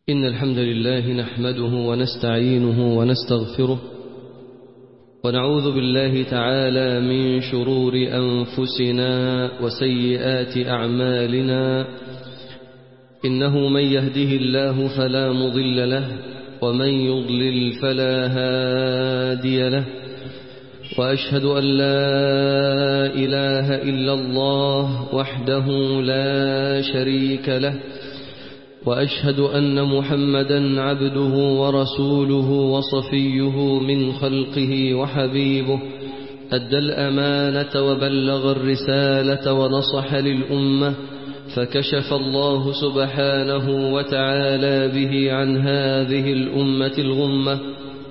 إن الحمد لله نحمده ونستعينه ونستغفره ونعوذ بالله تعالى من شرور أنفسنا وسيئات أعمالنا إنه من يهده الله فلا مضل له ومن يضلل فلا هادي له وأشهد أن لا إله إلا الله وحده لا شريك له وأشهد أن محمدا عبده ورسوله وصفيه من خلقه وحبيبه أدى الأمانة وبلغ الرسالة ونصح للأمة فكشف الله سبحانه وتعالى به عن هذه الأمة الغمة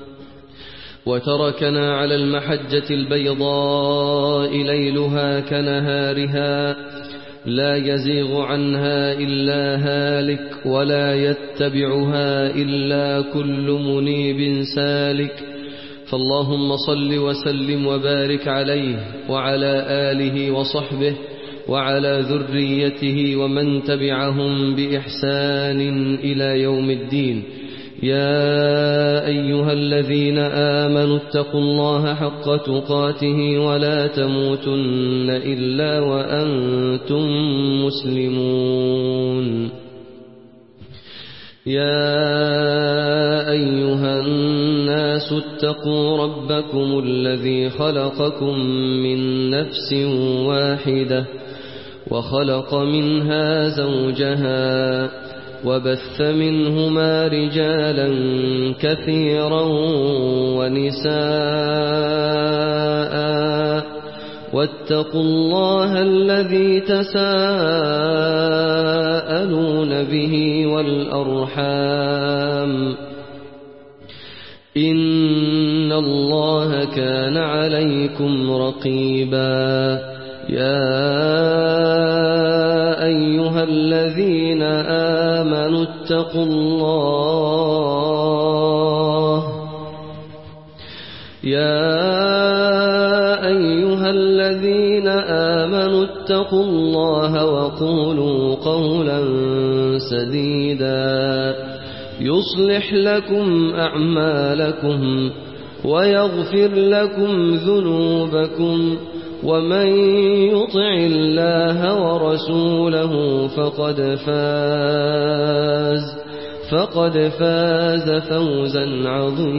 وتركنا على المحجة البيضاء ليلها كنهارها لا يزيغ عنها إلا هالك ولا يتبعها إلا كل منيب سالك فاللهم صل وسلم وبارك عليه وعلى آله وصحبه وعلى ذريته ومن تبعهم بإحسان إلى يوم الدين يا أيها الذين آمنوا اتقوا الله حق تقاته ولا تموتن إلا وأنتم مسلمون يا أيها الناس اتقوا ربكم الذي خلقكم من نفس واحدة وخلق منها زوجها وبث منهما رجالا كثيرا ونساء واتقوا الله الذي تساءلون به والأرحام إن الله كان عليكم رقيبا يا أيها الذين آمنوا اتقوا الله يا أيها الذين آمنوا اتقوا الله وقولوا قولا سديدا يصلح لكم أعمالكم ويغفر لكم ذنوبكم ومن يطع الله ورسوله فقد فاز فقد فاز فوزا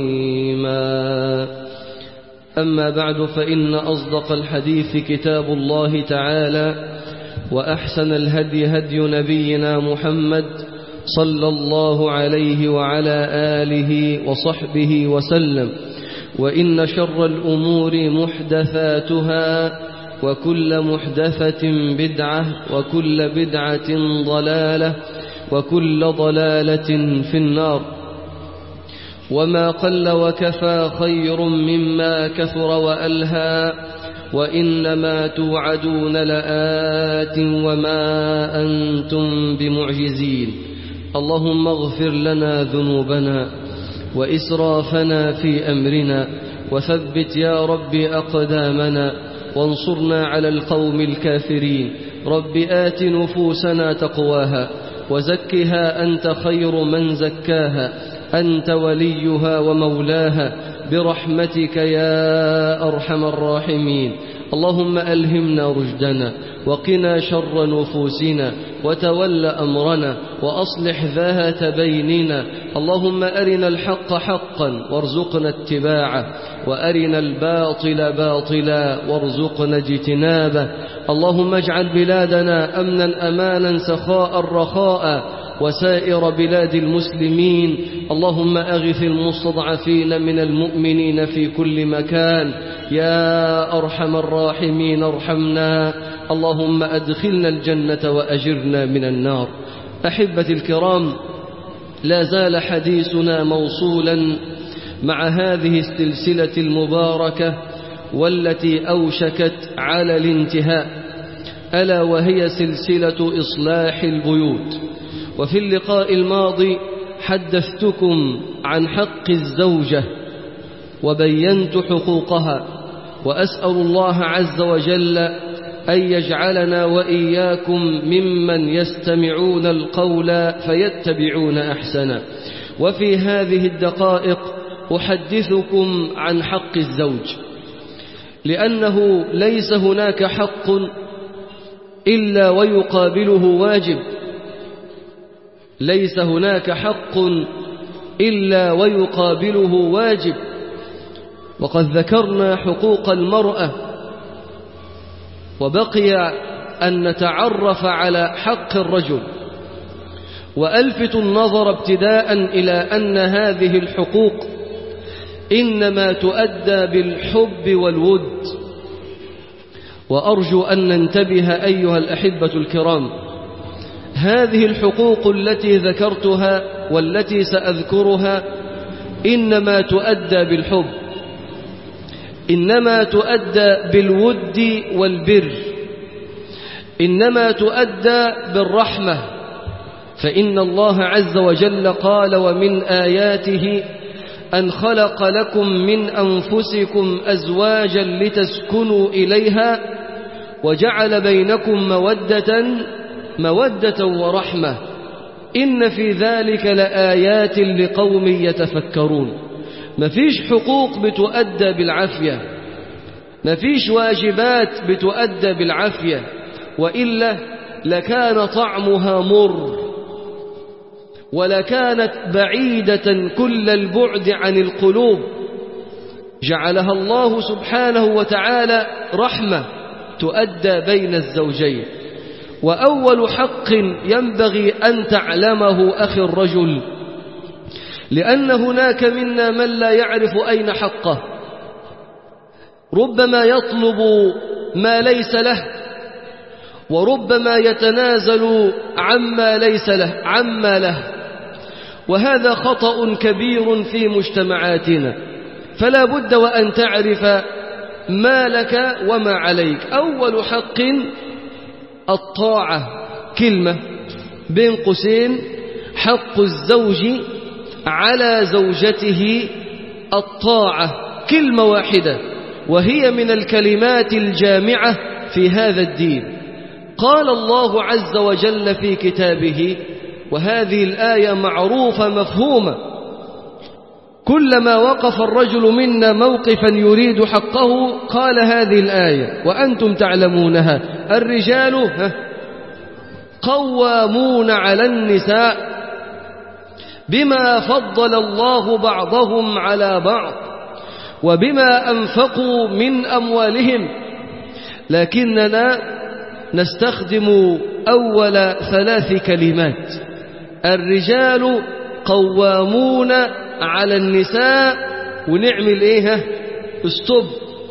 عظيما أما بعد فإن أصدق الحديث كتاب الله تعالى وأحسن الهدي هدي نبينا محمد صلى الله عليه وعلى آله وصحبه وسلم وإن شر الأمور محدثاتها وكل محدثة بدعة وكل بدعة ضلالة وكل ضلالة في النار وما قل وكفى خير مما كثر وألهى وإنما توعدون لآت وما أنتم بمعجزين اللهم اغفر لنا ذنوبنا وإسرافنا في أمرنا وثبت يا رب أقدامنا وانصرنا على القوم الكافرين رب آت نفوسنا تقواها وزكها أنت خير من زكاها أنت وليها ومولاها برحمتك يا أرحم الراحمين اللهم ألهمنا رشدنا وقنا شر نفوسنا وتول أمرنا وأصلح ذات بيننا اللهم أرنا الحق حقا وارزقنا اتباعه وأرنا الباطل باطلا وارزقنا اجتنابه اللهم اجعل بلادنا أمنا أمانا سخاء رخاء وسائر بلاد المسلمين اللهم أغث المستضعفين من المؤمنين في كل مكان يا أرحم الراحمين ارحمنا اللهم أدخلنا الجنة وأجرنا من النار أحبتي الكرام لا زال حديثنا موصولا مع هذه السلسلة المباركة والتي أوشكت على الانتهاء ألا وهي سلسلة إصلاح البيوت وفي اللقاء الماضي حدثتكم عن حق الزوجة وبينت حقوقها وأسأل الله عز وجل أن يجعلنا وإياكم ممن يستمعون القول فيتبعون أحسنه وفي هذه الدقائق أحدثكم عن حق الزوج لأنه ليس هناك حق إلا ويقابله واجب ليس هناك حق إلا ويقابله واجب وقد ذكرنا حقوق المرأة وبقي أن نتعرف على حق الرجل وألفت النظر ابتداء إلى أن هذه الحقوق إنما تؤدى بالحب والود وأرجو أن ننتبه أيها الأحبة الكرام هذه الحقوق التي ذكرتها والتي سأذكرها إنما تؤدى بالحب إنما تؤدى بالود والبر إنما تؤدى بالرحمة فإن الله عز وجل قال ومن آياته أن خلق لكم من أنفسكم أزواجا لتسكنوا إليها وجعل بينكم مودة مودة ورحمة إن في ذلك لآيات لقوم يتفكرون مفيش حقوق بتؤدى بالعافية مفيش واجبات بتؤدى بالعافية وإلا لكان طعمها مر ولكانت بعيدة كل البعد عن القلوب جعلها الله سبحانه وتعالى رحمة تؤدى بين الزوجين وأول حق ينبغي أن تعلمه أخي الرجل لأن هناك منا من لا يعرف أين حقه ربما يطلب ما ليس له وربما يتنازل عما ليس له عما له وهذا خطأ كبير في مجتمعاتنا فلا بد وأن تعرف ما لك وما عليك أول حق الطاعة كلمة بين قوسين حق الزوج على زوجته الطاعة كلمة واحدة وهي من الكلمات الجامعة في هذا الدين قال الله عز وجل في كتابه وهذه الآية معروفة مفهومة كلما وقف الرجل منا موقفا يريد حقه قال هذه الآية وأنتم تعلمونها الرجال قوامون على النساء بما فضل الله بعضهم على بعض وبما أنفقوا من أموالهم لكننا نستخدم أول ثلاث كلمات الرجال قوامون على النساء ونعمل ايه استب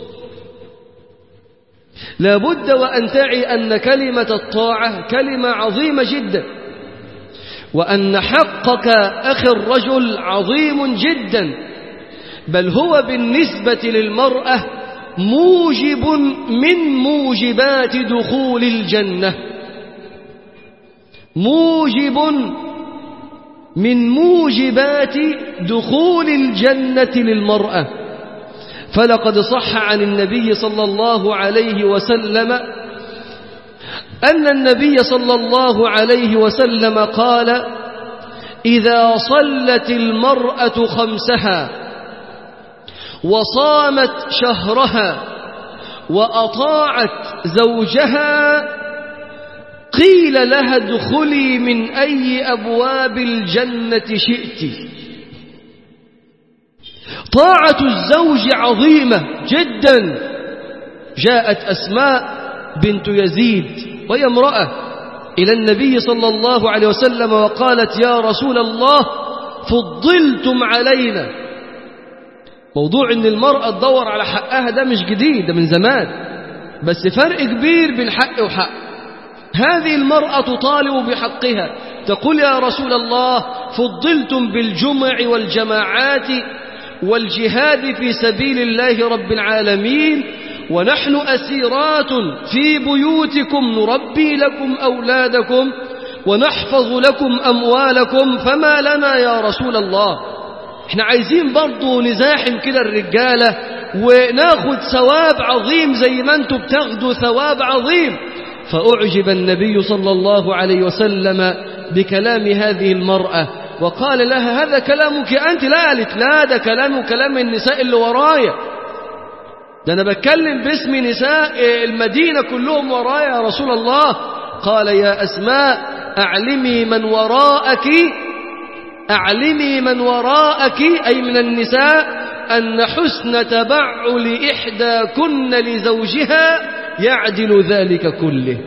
لابد وأن تعي أن كلمة الطاعة كلمة عظيمة جدا وأن حقك أخي الرجل عظيم جدا بل هو بالنسبة للمرأة موجب من موجبات دخول الجنة موجب من موجبات دخول الجنة للمرأة فلقد صح عن النبي صلى الله عليه وسلم أن النبي صلى الله عليه وسلم قال إذا صلت المرأة خمسها وصامت شهرها وأطاعت زوجها قيل لها ادخلي من أي أبواب الجنة شئت طاعة الزوج عظيمة جدا جاءت أسماء بنت يزيد وهي امرأة إلى النبي صلى الله عليه وسلم وقالت يا رسول الله فضلتم علينا موضوع ان المرأة تدور على حقها ده مش جديد ده من زمان بس فرق كبير بين حق وحق هذه المرأة تطالب بحقها تقول يا رسول الله فضلتم بالجمع والجماعات والجهاد في سبيل الله رب العالمين ونحن أسيرات في بيوتكم نربي لكم أولادكم ونحفظ لكم أموالكم فما لنا يا رسول الله احنا عايزين برضو نزاحم كده الرجالة وناخد ثواب عظيم زي ما انتم بتاخدوا ثواب عظيم فأعجب النبي صلى الله عليه وسلم بكلام هذه المرأة وقال لها هذا كلامك أنت لا قالت لا ده كلام كلام النساء اللي ورايا ده أنا بتكلم باسم نساء المدينة كلهم ورايا يا رسول الله قال يا أسماء أعلمي من وراءك أعلمي من وراءك أي من النساء أن حسن تبعل إحداكن لزوجها يعدل ذلك كله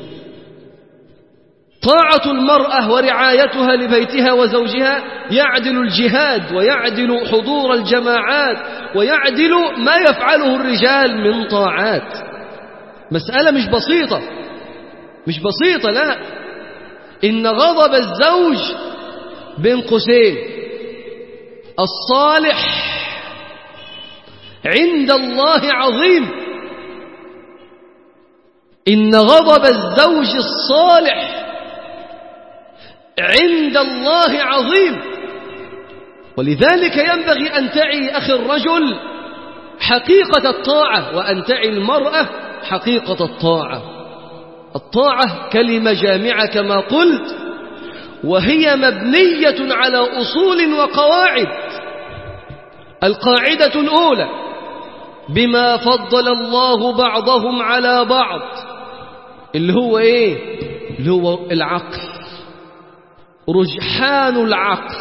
طاعة المرأة ورعايتها لبيتها وزوجها يعدل الجهاد ويعدل حضور الجماعات ويعدل ما يفعله الرجال من طاعات مسألة مش بسيطة مش بسيطة لا إن غضب الزوج بين قوسين الصالح عند الله عظيم إن غضب الزوج الصالح عند الله عظيم ولذلك ينبغي أن تعي أخي الرجل حقيقة الطاعة وأن تعي المرأة حقيقة الطاعة الطاعة كلمة جامعة كما قلت وهي مبنية على أصول وقواعد القاعدة الأولى بما فضل الله بعضهم على بعض اللي هو ايه اللي هو العقل رجحان العقل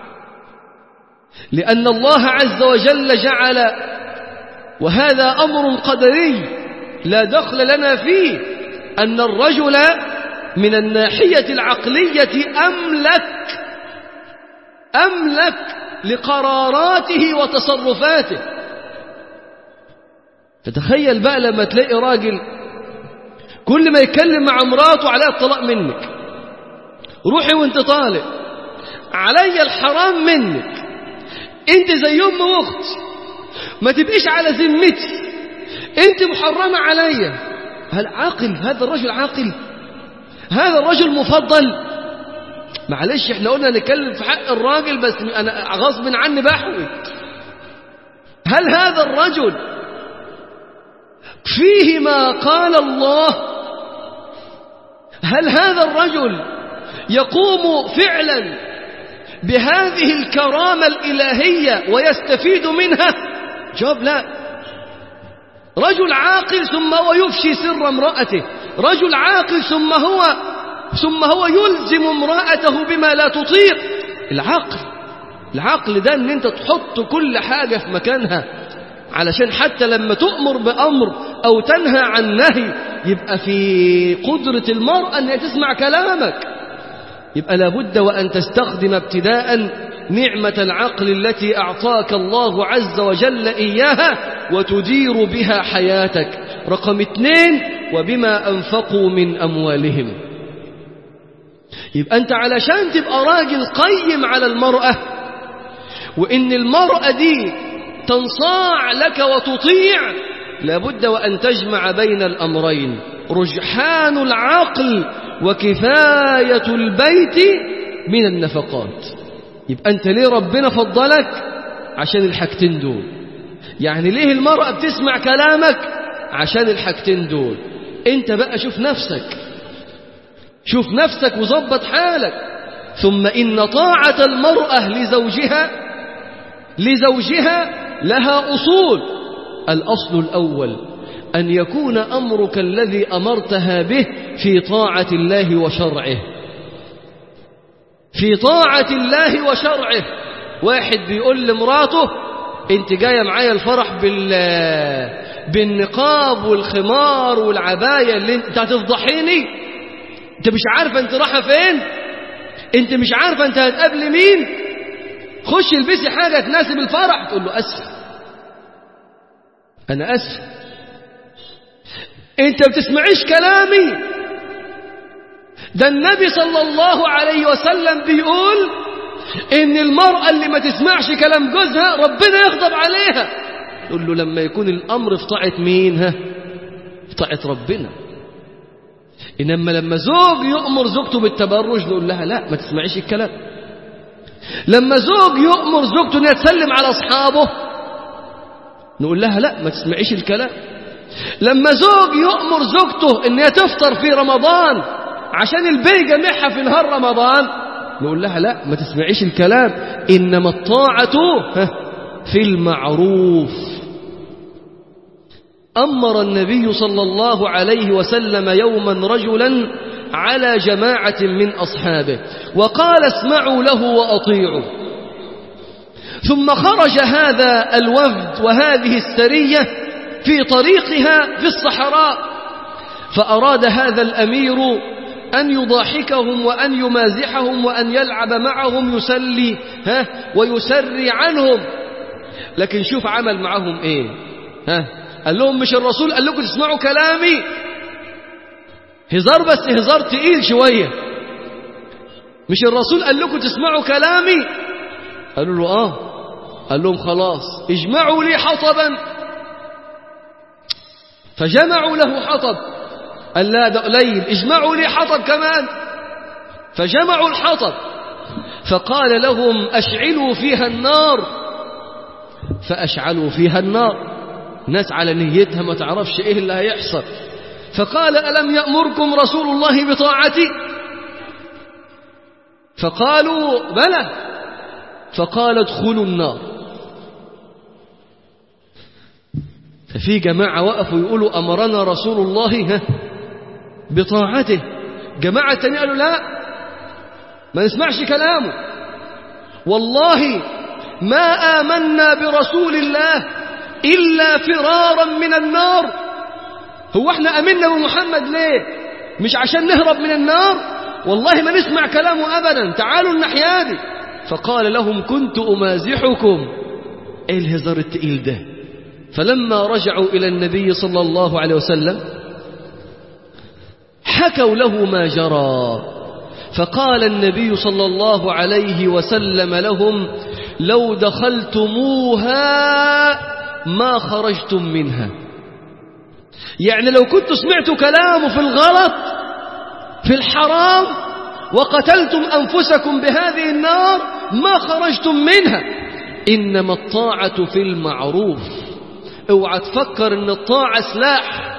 لأن الله عز وجل جعل وهذا أمر قدري لا دخل لنا فيه أن الرجل من الناحية العقلية أملك أملك لقراراته وتصرفاته فتخيل بقى لما تلاقي راجل كل ما يتكلم مع مراته عليها الطلاق منك روحي وانت طالق علي الحرام منك انت زي ام واخت ما تبقيش على ذمتي انت محرمة عليا هل عاقل هذا الرجل عاقل هذا الرجل مفضل معلش احنا قلنا نتكلم في حق الراجل بس انا غصب عني بحوي هل هذا الرجل فيه ما قال الله هل هذا الرجل يقوم فعلا بهذه الكرامة الإلهية ويستفيد منها جواب لا رجل عاقل ثم هو يفشي سر امرأته رجل عاقل ثم هو ثم هو يلزم امرأته بما لا تطيق العقل العقل ده ان انت تحط كل حاجة في مكانها علشان حتى لما تؤمر بأمر أو تنهى عن نهي يبقى في قدرة المرأة أن تسمع كلامك يبقى لابد وأن تستخدم ابتداء نعمة العقل التي أعطاك الله عز وجل إياها وتدير بها حياتك رقم اثنين وبما أنفقوا من أموالهم يبقى أنت علشان تبقى راجل قيم على المرأة وإن المرأة دي تنصاع لك وتطيع لابد وأن تجمع بين الأمرين رجحان العقل وكفاية البيت من النفقات يبقى أنت ليه ربنا فضلك عشان الحاجتين دول يعني ليه المرأة بتسمع كلامك عشان الحاجتين دول انت بقى شوف نفسك شوف نفسك وظبط حالك ثم إن طاعة المرأة لزوجها لزوجها لها أصول الأصل الأول أن يكون أمرك الذي أمرتها به في طاعة الله وشرعه في طاعة الله وشرعه واحد بيقول لمراته انت جاية معايا الفرح بال بالنقاب والخمار والعباية اللي انت هتفضحيني انت مش عارفة انت رايحة فين انت مش عارفة انت هتقابلي مين خش البسي حاجة تناسب الفرح تقول له أسف أنا أسف أنت بتسمعيش كلامي ده النبي صلى الله عليه وسلم بيقول إن المرأة اللي ما تسمعش كلام جوزها ربنا يغضب عليها يقول له لما يكون الأمر في طاعة مين ها في طاعة ربنا إنما لما زوج يؤمر زوجته بالتبرج نقول لها لا ما تسمعيش الكلام لما زوج يؤمر زوجته انها تسلم على اصحابه نقول لها لا ما تسمعيش الكلام لما زوج يؤمر زوجته ان هي تفطر في رمضان عشان البي جامعها في نهار رمضان نقول لها لا ما تسمعيش الكلام انما الطاعة في المعروف أمر النبي صلى الله عليه وسلم يوما رجلا على جماعة من أصحابه وقال اسمعوا له وأطيعوا ثم خرج هذا الوفد وهذه السرية في طريقها في الصحراء فأراد هذا الأمير أن يضاحكهم وأن يمازحهم وأن يلعب معهم يسلي ها ويسري عنهم لكن شوف عمل معهم إيه ها قال لهم مش الرسول قال لكم تسمعوا كلامي هزار بس هزار تقيل شوية مش الرسول قال لكم تسمعوا كلامي قالوا له آه قال لهم خلاص اجمعوا لي حطبا فجمعوا له حطب قال لا ده قليل اجمعوا لي حطب كمان فجمعوا الحطب فقال لهم أشعلوا فيها النار فأشعلوا فيها النار ناس على نيتها ما تعرفش إيه اللي هيحصل فقال ألم يأمركم رسول الله بطاعتي فقالوا بلى فقال ادخلوا النار ففي جماعة وقفوا يقولوا أمرنا رسول الله بطاعته جماعة تانية قالوا لا ما نسمعش كلامه والله ما آمنا برسول الله إلا فرارا من النار هو احنا أمنا بمحمد ليه مش عشان نهرب من النار والله ما نسمع كلامه أبدا تعالوا الناحية دي فقال لهم كنت أمازحكم ايه الهزار التقيل ده فلما رجعوا إلى النبي صلى الله عليه وسلم حكوا له ما جرى فقال النبي صلى الله عليه وسلم لهم لو دخلتموها ما خرجتم منها يعني لو كنت سمعت كلامه في الغلط في الحرام وقتلتم أنفسكم بهذه النار ما خرجتم منها إنما الطاعة في المعروف اوعى تفكر ان الطاعة سلاح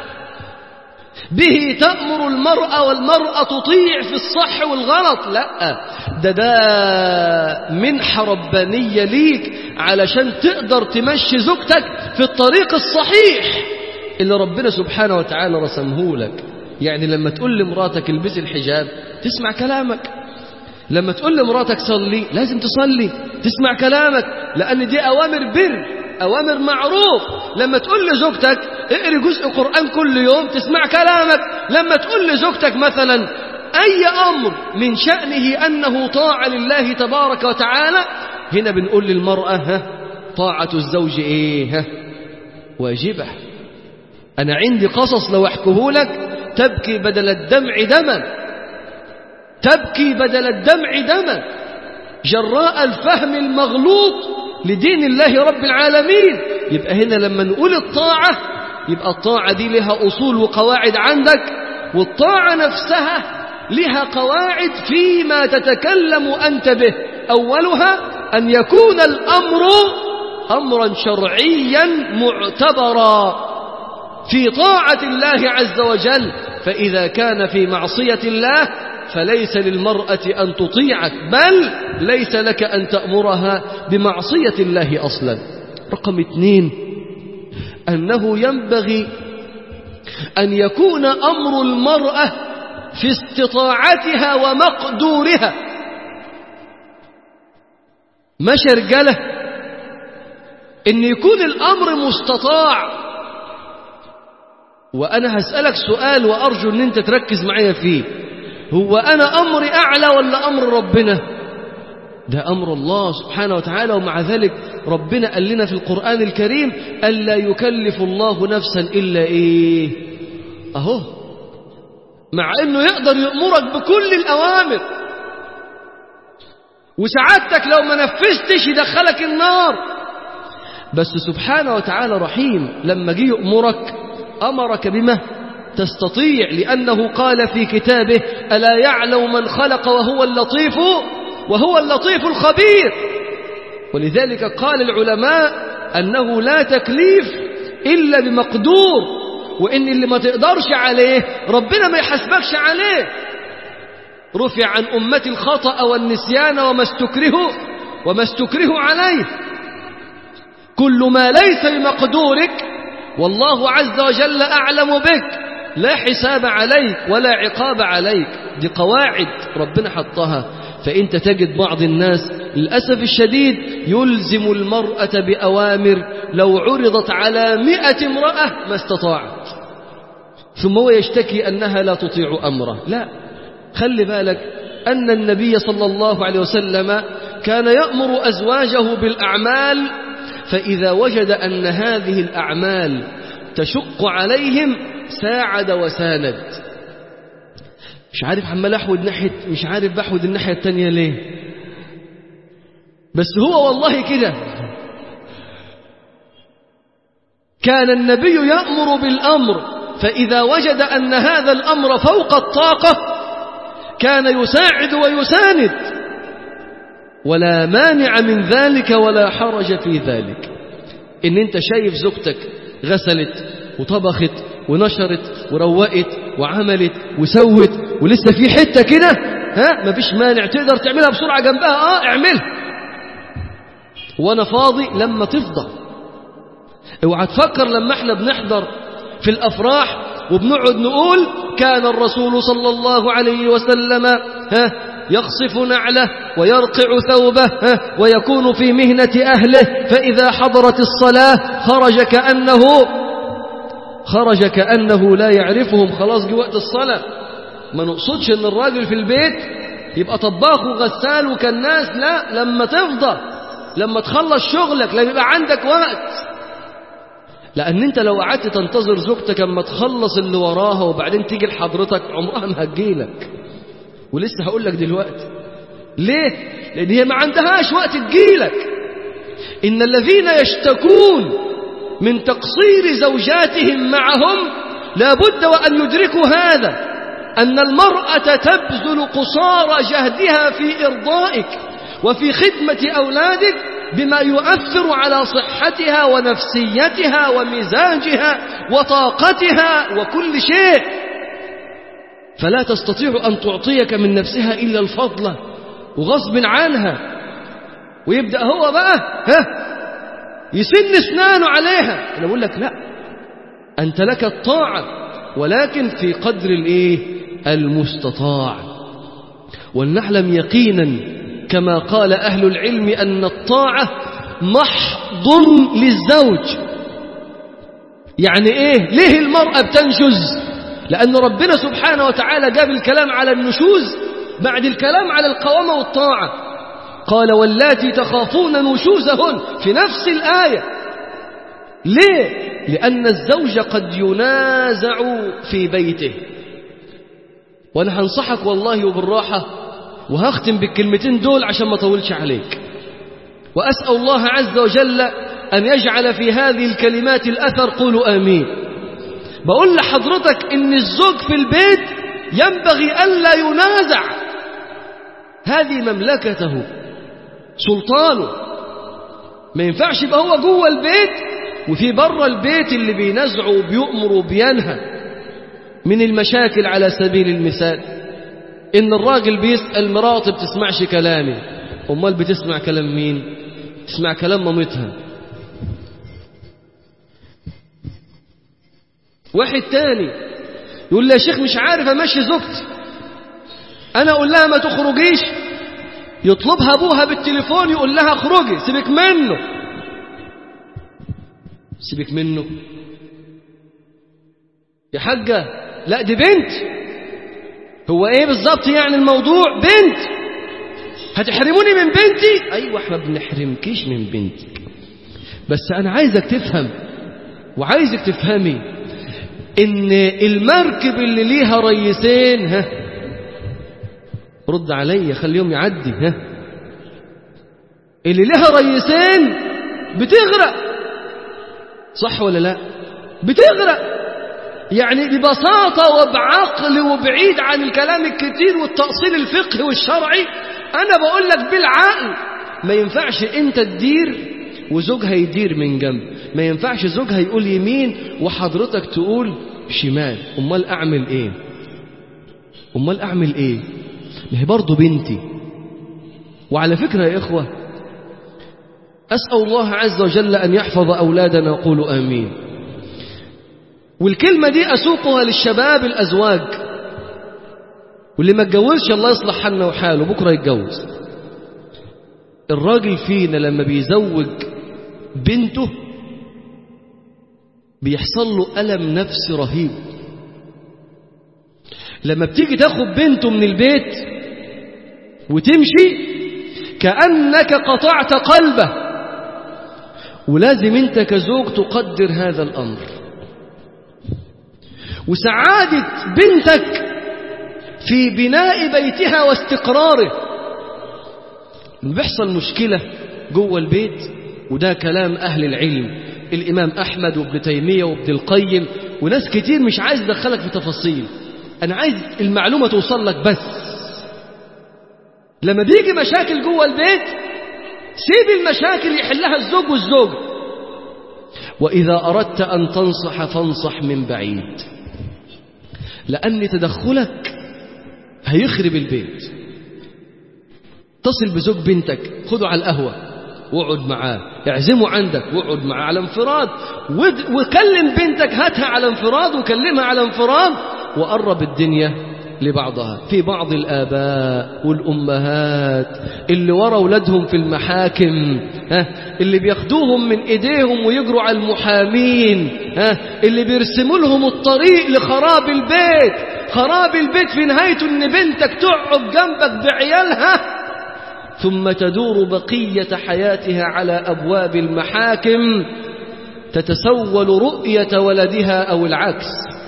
به تأمر المرأة والمرأة تطيع في الصح والغلط لا ده ده منحة ربانية ليك علشان تقدر تمشي زوجتك في الطريق الصحيح اللي ربنا سبحانه وتعالى رسمه لك يعني لما تقول لمراتك البسي الحجاب تسمع كلامك لما تقول لمراتك صلي لازم تصلي تسمع كلامك لأن دي أوامر بر أوامر معروف لما تقول لزوجتك اقري جزء قرآن كل يوم تسمع كلامك لما تقول لزوجتك مثلا أي أمر من شأنه أنه طاعة لله تبارك وتعالى هنا بنقول للمرأة ها طاعة الزوج إيه ها واجبة أنا عندي قصص لو أحكيه لك تبكي بدل الدمع دما تبكي بدل الدمع دما جراء الفهم المغلوط لدين الله رب العالمين يبقى هنا لما نقول الطاعة يبقى الطاعة دي لها أصول وقواعد عندك والطاعة نفسها لها قواعد فيما تتكلم أنت به أولها أن يكون الأمر أمرا شرعيا معتبرا في طاعة الله عز وجل فإذا كان في معصية الله فليس للمرأة أن تطيعك بل ليس لك أن تأمرها بمعصية الله أصلا رقم اثنين أنه ينبغي أن يكون أمر المرأة في استطاعتها ومقدورها مش رجالة إن يكون الأمر مستطاع وأنا هسألك سؤال وأرجو أن أنت تركز معايا فيه هو أنا أمري أعلى ولا أمر ربنا ده أمر الله سبحانه وتعالى ومع ذلك ربنا قال لنا في القرآن الكريم ألا يكلف الله نفسا إلا إيه أهو مع أنه يقدر يأمرك بكل الأوامر وسعادتك لو ما نفذتش يدخلك النار بس سبحانه وتعالى رحيم لما جه يأمرك أمرك بما تستطيع لأنه قال في كتابه ألا يعلم من خلق وهو اللطيف وهو اللطيف الخبير ولذلك قال العلماء أنه لا تكليف إلا بمقدور وإن اللي ما تقدرش عليه ربنا ما يحاسبكش عليه رفع عن أمة الخطأ والنسيان وما استكرهوا وما استكرهوا عليه كل ما ليس بمقدورك والله عز وجل أعلم بك لا حساب عليك ولا عقاب عليك دي قواعد ربنا حطها فأنت تجد بعض الناس للأسف الشديد يلزم المرأة بأوامر لو عرضت على مئة امرأة ما استطاعت ثم هو يشتكي أنها لا تطيع أمره لا خلي بالك أن النبي صلى الله عليه وسلم كان يأمر أزواجه بالأعمال فإذا وجد أن هذه الأعمال تشق عليهم ساعد وساند مش عارف عمال أحود ناحية مش عارف بحود الناحية التانية ليه بس هو والله كده كان النبي يأمر بالأمر فإذا وجد أن هذا الأمر فوق الطاقة كان يساعد ويساند ولا مانع من ذلك ولا حرج في ذلك إن أنت شايف زوجتك غسلت وطبخت ونشرت وروقت وعملت وسوت ولسه في حتة كده ها مفيش مانع تقدر تعملها بسرعة جنبها اه اعملها وانا فاضي لما تفضى اوعى تفكر لما احنا بنحضر في الافراح وبنقعد نقول كان الرسول صلى الله عليه وسلم ها يخصف نعله ويرقع ثوبه ها ويكون في مهنة أهله فإذا حضرت الصلاة خرج كأنه خرج كأنه لا يعرفهم خلاص جه وقت الصلاة ما نقصدش ان الراجل في البيت يبقى طباخ وغسال وكناس لا لما تفضى لما تخلص شغلك لما يبقى عندك وقت لأن أنت لو قعدت تنتظر زوجتك أما تخلص اللي وراها وبعدين تيجي لحضرتك عمرها ما هتجيلك ولسه هقول لك دلوقتي ليه؟ لأن هي ما عندهاش وقت تجيلك إن الذين يشتكون من تقصير زوجاتهم معهم لابد وأن يدركوا هذا أن المرأة تبذل قصارى جهدها في إرضائك وفي خدمة أولادك بما يؤثر على صحتها ونفسيتها ومزاجها وطاقتها وكل شيء فلا تستطيع أن تعطيك من نفسها إلا الفضل وغصب عنها ويبدأ هو بقى ها يسن اسنانه عليها أنا بقول لك لا أنت لك الطاعة ولكن في قدر الايه المستطاع ولنعلم يقينا كما قال أهل العلم أن الطاعة محض للزوج يعني إيه ليه المرأة بتنشز لأن ربنا سبحانه وتعالى جاب الكلام على النشوز بعد الكلام على القوامة والطاعة قال واللاتي تخافون نشوزهن في نفس الآية ليه لأن الزوج قد ينازع في بيته وأنا هنصحك والله وبالراحة وهختم بالكلمتين دول عشان ما طولش عليك وأسأل الله عز وجل أن يجعل في هذه الكلمات الأثر قولوا آمين بقول لحضرتك إن الزوج في البيت ينبغي ألا ينازع هذه مملكته سلطانه ما ينفعش يبقى هو جوه البيت وفي بره البيت اللي بينزعه وبيؤمر وبينهى من المشاكل على سبيل المثال إن الراجل بيسأل مراته بتسمعش كلامي أمال بتسمع كلام مين تسمع كلام مامتها واحد تاني يقول لي يا شيخ مش عارف امشي زوجتي انا اقول لها ما تخرجيش يطلبها ابوها بالتليفون يقول لها اخرجي سيبك منه سيبك منه يا حاجة لا دي بنت هو ايه بالظبط يعني الموضوع بنت هتحرموني من بنتي ايوه احنا بنحرمكيش من بنتك بس انا عايزك تفهم وعايزك تفهمي ان المركب اللي ليها ريسين ها رد عليا خليهم يعدي ها اللي ليها ريسين بتغرق صح ولا لا بتغرق يعني ببساطة وبعقل وبعيد عن الكلام الكتير والتأصيل الفقهي والشرعي أنا بقول لك بالعقل ما ينفعش أنت تدير وزوجها يدير من جنب ما ينفعش زوجها يقول يمين وحضرتك تقول شمال امال اعمل ايه امال اعمل ايه ما هي برضه بنتي وعلى فكره يا اخوه اسال الله عز وجل ان يحفظ اولادنا قولوا امين والكلمه دي اسوقها للشباب الازواج واللي ما اتجوزش الله يصلح حالنا وحاله بكره يتجوز الراجل فينا لما بيزوج بنته بيحصل له ألم نفسي رهيب لما بتيجي تاخد بنته من البيت وتمشي كأنك قطعت قلبه ولازم انت كزوج تقدر هذا الأمر وسعادة بنتك في بناء بيتها واستقراره بيحصل مشكلة جوه البيت وده كلام أهل العلم الإمام أحمد وابن تيمية وابن القيم وناس كتير مش عايز أدخلك في تفاصيل أنا عايز المعلومة توصل لك بس لما بيجي مشاكل جوه البيت سيب المشاكل يحلها الزوج والزوجة وإذا أردت أن تنصح فانصح من بعيد لأن تدخلك هيخرب البيت اتصل بزوج بنتك خده على القهوة واقعد معاه اعزمه عندك واقعد معاه على انفراد وكلم بنتك هاتها على انفراد وكلمها على انفراد وقرب الدنيا لبعضها في بعض الآباء والأمهات اللي ورا أولادهم في المحاكم ها اللي بياخدوهم من إيديهم ويجروا على المحامين ها اللي بيرسموا لهم الطريق لخراب البيت خراب البيت في نهايته إن بنتك تقعد جنبك بعيالها ثم تدور بقية حياتها على أبواب المحاكم تتسول رؤية ولدها أو العكس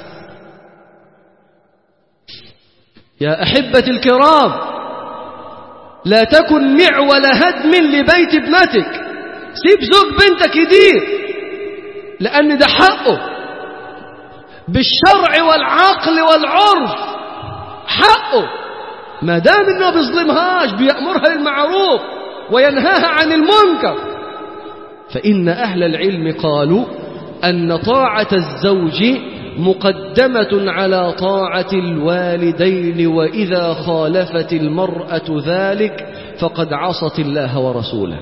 يا أحبة الكرام لا تكن معول هدم لبيت ابنتك سيب زوج بنتك يدير لأن ده حقه بالشرع والعقل والعرف حقه ما دام انه بيظلمهاش بيأمرها بالمعروف وينهاها عن المنكر فإن أهل العلم قالوا أن طاعة الزوج مقدمة على طاعة الوالدين وإذا خالفت المرأة ذلك فقد عصت الله ورسوله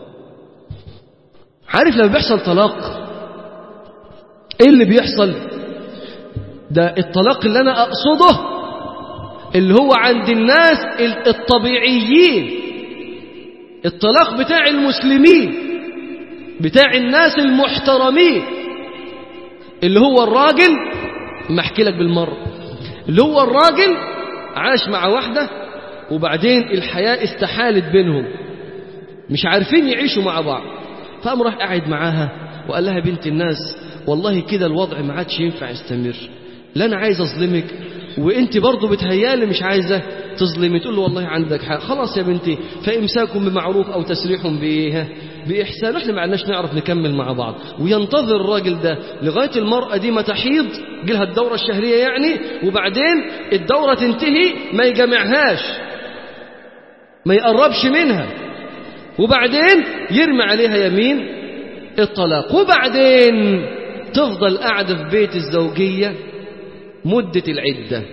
عارف لما بيحصل طلاق ايه اللي بيحصل ده الطلاق اللي انا اقصده اللي هو عند الناس الطبيعيين الطلاق بتاع المسلمين بتاع الناس المحترمين اللي هو الراجل ما احكي لك بالمرة اللي هو الراجل عاش مع واحدة وبعدين الحياة استحالت بينهم مش عارفين يعيشوا مع بعض فقام راح قاعد معاها وقال لها بنت الناس والله كده الوضع ما عادش ينفع يستمر لا انا عايز اظلمك وانت برضه بتهيالي مش عايزه تظلمي تقول له والله عندك حق خلاص يا بنتي فامساك بمعروف او تسريح بايه باحسان احنا ما عندناش نعرف نكمل مع بعض وينتظر الراجل ده لغايه المراه دي ما تحيض جيلها الدوره الشهريه يعني وبعدين الدوره تنتهي ما يجمعهاش ما يقربش منها وبعدين يرمي عليها يمين الطلاق وبعدين تفضل قاعده في بيت الزوجيه مدة العدة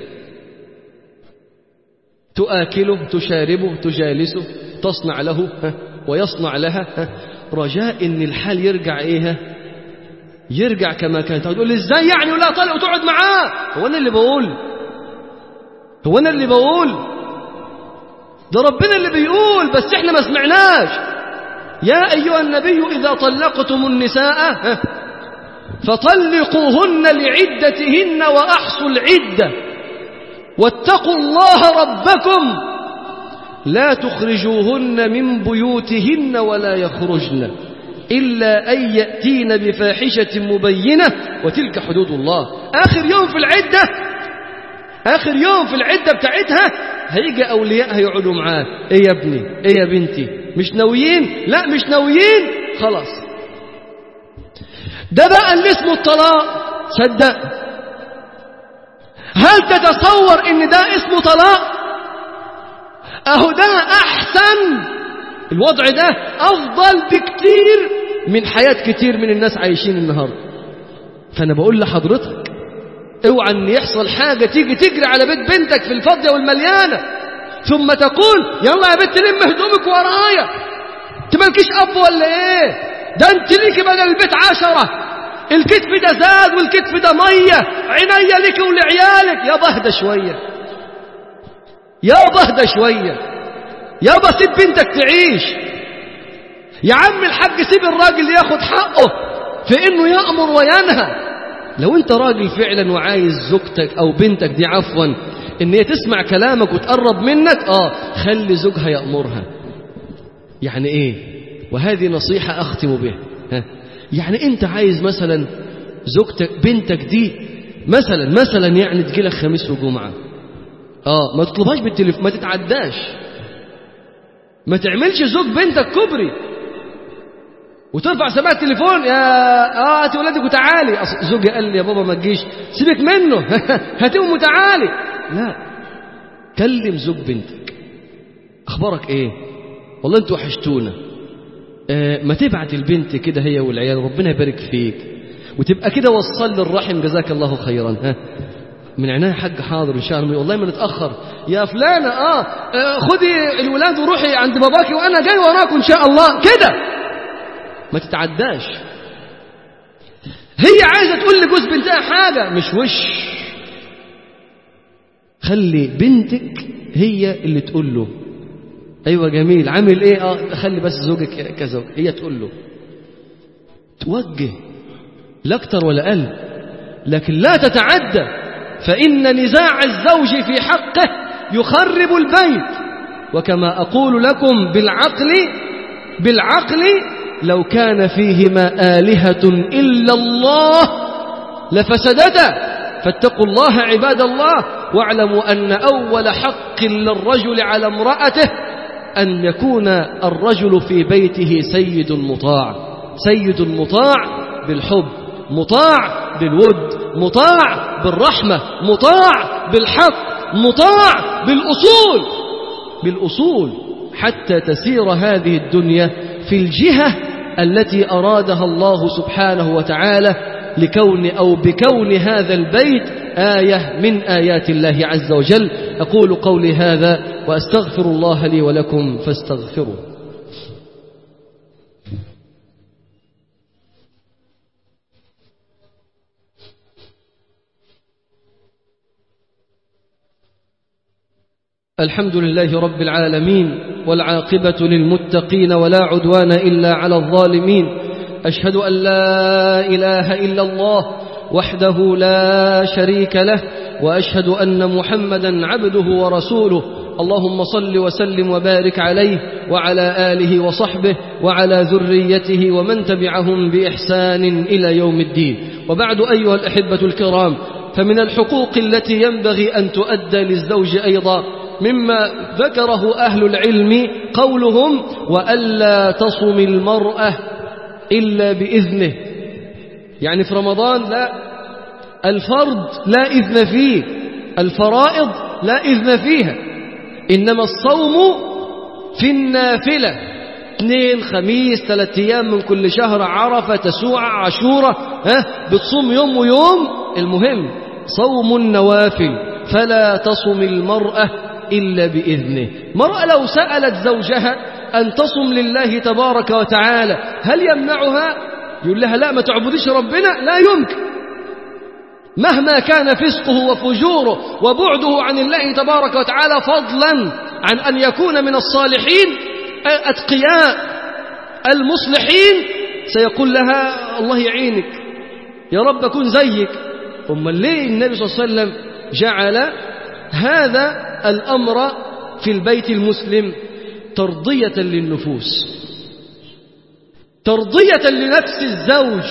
تآكله تشاربه تجالسه تصنع له ويصنع لها رجاء ان الحال يرجع ايه يرجع كما كان تقول لي ازاي يعني ولا طالع وتقعد معاه هو انا اللي بقول هو انا اللي بقول ده ربنا اللي بيقول بس احنا ما سمعناش يا ايها النبي اذا طلقتم النساء فطلقوهن لعدتهن وأحصوا العدة واتقوا الله ربكم لا تخرجوهن من بيوتهن ولا يخرجن إلا أن يأتين بفاحشة مبينة وتلك حدود الله آخر يوم في العدة آخر يوم في العدة بتاعتها هيجي أولياء هيقعدوا معاه إيه يا ابني إيه يا بنتي مش ناويين لا مش ناويين خلاص ده بقى اللي اسمه الطلاق صدق هل تتصور ان ده اسمه طلاق اهو ده احسن الوضع ده افضل بكتير من حياة كتير من الناس عايشين النهاردة فأنا بقول لحضرتك اوعى ان يحصل حاجة تيجي تجري على بيت بنتك في الفاضية والمليانة ثم تقول يلا يا بنت لم هدومك ورايا انت مالكيش اب ولا ايه ده انت ليكي بدل البيت عشرة الكتف ده زاد والكتف ده مية عينيا ليكي ولعيالك يا بهدى شوية يا بهدى شوية يابا سيب بنتك تعيش يا عم الحاج سيب الراجل ياخد حقه في انه يأمر وينهى لو انت راجل فعلا وعايز زوجتك او بنتك دي عفوا ان هي تسمع كلامك وتقرب منك اه خلي زوجها يأمرها يعني ايه وهذه نصيحة اختم بها ها؟ يعني انت عايز مثلا زوجتك بنتك دي مثلا مثلا يعني تجيلك خميس وجمعة اه ما تطلبهاش بالتليفون ما تتعداش ما تعملش زوج بنتك كبري وترفع سماعة التليفون يا اه هاتي ولادك وتعالي أصل زوجي قال لي يا بابا ما تجيش سيبك منه هاتيهم وتعالي لا كلم زوج بنتك اخبارك ايه والله انتوا وحشتونا آه ما تبعت البنت كده هي والعيال ربنا يبارك فيك وتبقى كده وصل للرحم جزاك الله خيرا ها من عناية حاج حاضر ان شاء الله والله ما نتاخر يا فلانه اه, آه خدي الولاد وروحي عند باباكي وانا جاي وراكم ان شاء الله كده ما تتعداش هي عايزة تقول لجوز بنتها حاجة مش وش خلي بنتك هي اللي تقول له أيوة جميل عامل إيه آه خلي بس زوجك كزوج هي تقول له توجه لا أكتر ولا أقل لكن لا تتعدى فإن نزاع الزوج في حقه يخرب البيت وكما أقول لكم بالعقل بالعقل لو كان فيهما آلهة إلا الله لفسدتا فاتقوا الله عباد الله واعلموا أن أول حق للرجل على امرأته أن يكون الرجل في بيته سيد مطاع سيد مطاع بالحب مطاع بالود مطاع بالرحمة مطاع بالحق مطاع بالأصول بالأصول حتى تسير هذه الدنيا في الجهة التي أرادها الله سبحانه وتعالى لكون أو بكون هذا البيت آية من آيات الله عز وجل أقول قولي هذا وأستغفر الله لي ولكم فاستغفروا الحمد لله رب العالمين والعاقبة للمتقين ولا عدوان إلا على الظالمين أشهد أن لا إله إلا الله وحده لا شريك له وأشهد أن محمدا عبده ورسوله اللهم صل وسلم وبارك عليه وعلى آله وصحبه وعلى ذريته ومن تبعهم بإحسان إلى يوم الدين وبعد أيها الأحبة الكرام فمن الحقوق التي ينبغي أن تؤدى للزوج أيضا مما ذكره أهل العلم قولهم وألا تصم المرأة إلا بإذنه يعني في رمضان لا الفرض لا إذن فيه الفرائض لا إذن فيها إنما الصوم في النافلة اثنين خميس ثلاثة أيام من كل شهر عرفة تسوع عاشورة ها بتصوم يوم ويوم المهم صوم النوافل فلا تصم المرأة إلا بإذنه مرأة لو سألت زوجها أن تصم لله تبارك وتعالى هل يمنعها يقول لها لا ما تعبديش ربنا لا يمكن مهما كان فسقه وفجوره وبعده عن الله تبارك وتعالى فضلا عن أن يكون من الصالحين أتقياء المصلحين سيقول لها الله يعينك يا رب أكون زيك أما ليه النبي صلى الله عليه وسلم جعل هذا الأمر في البيت المسلم ترضية للنفوس ترضية لنفس الزوج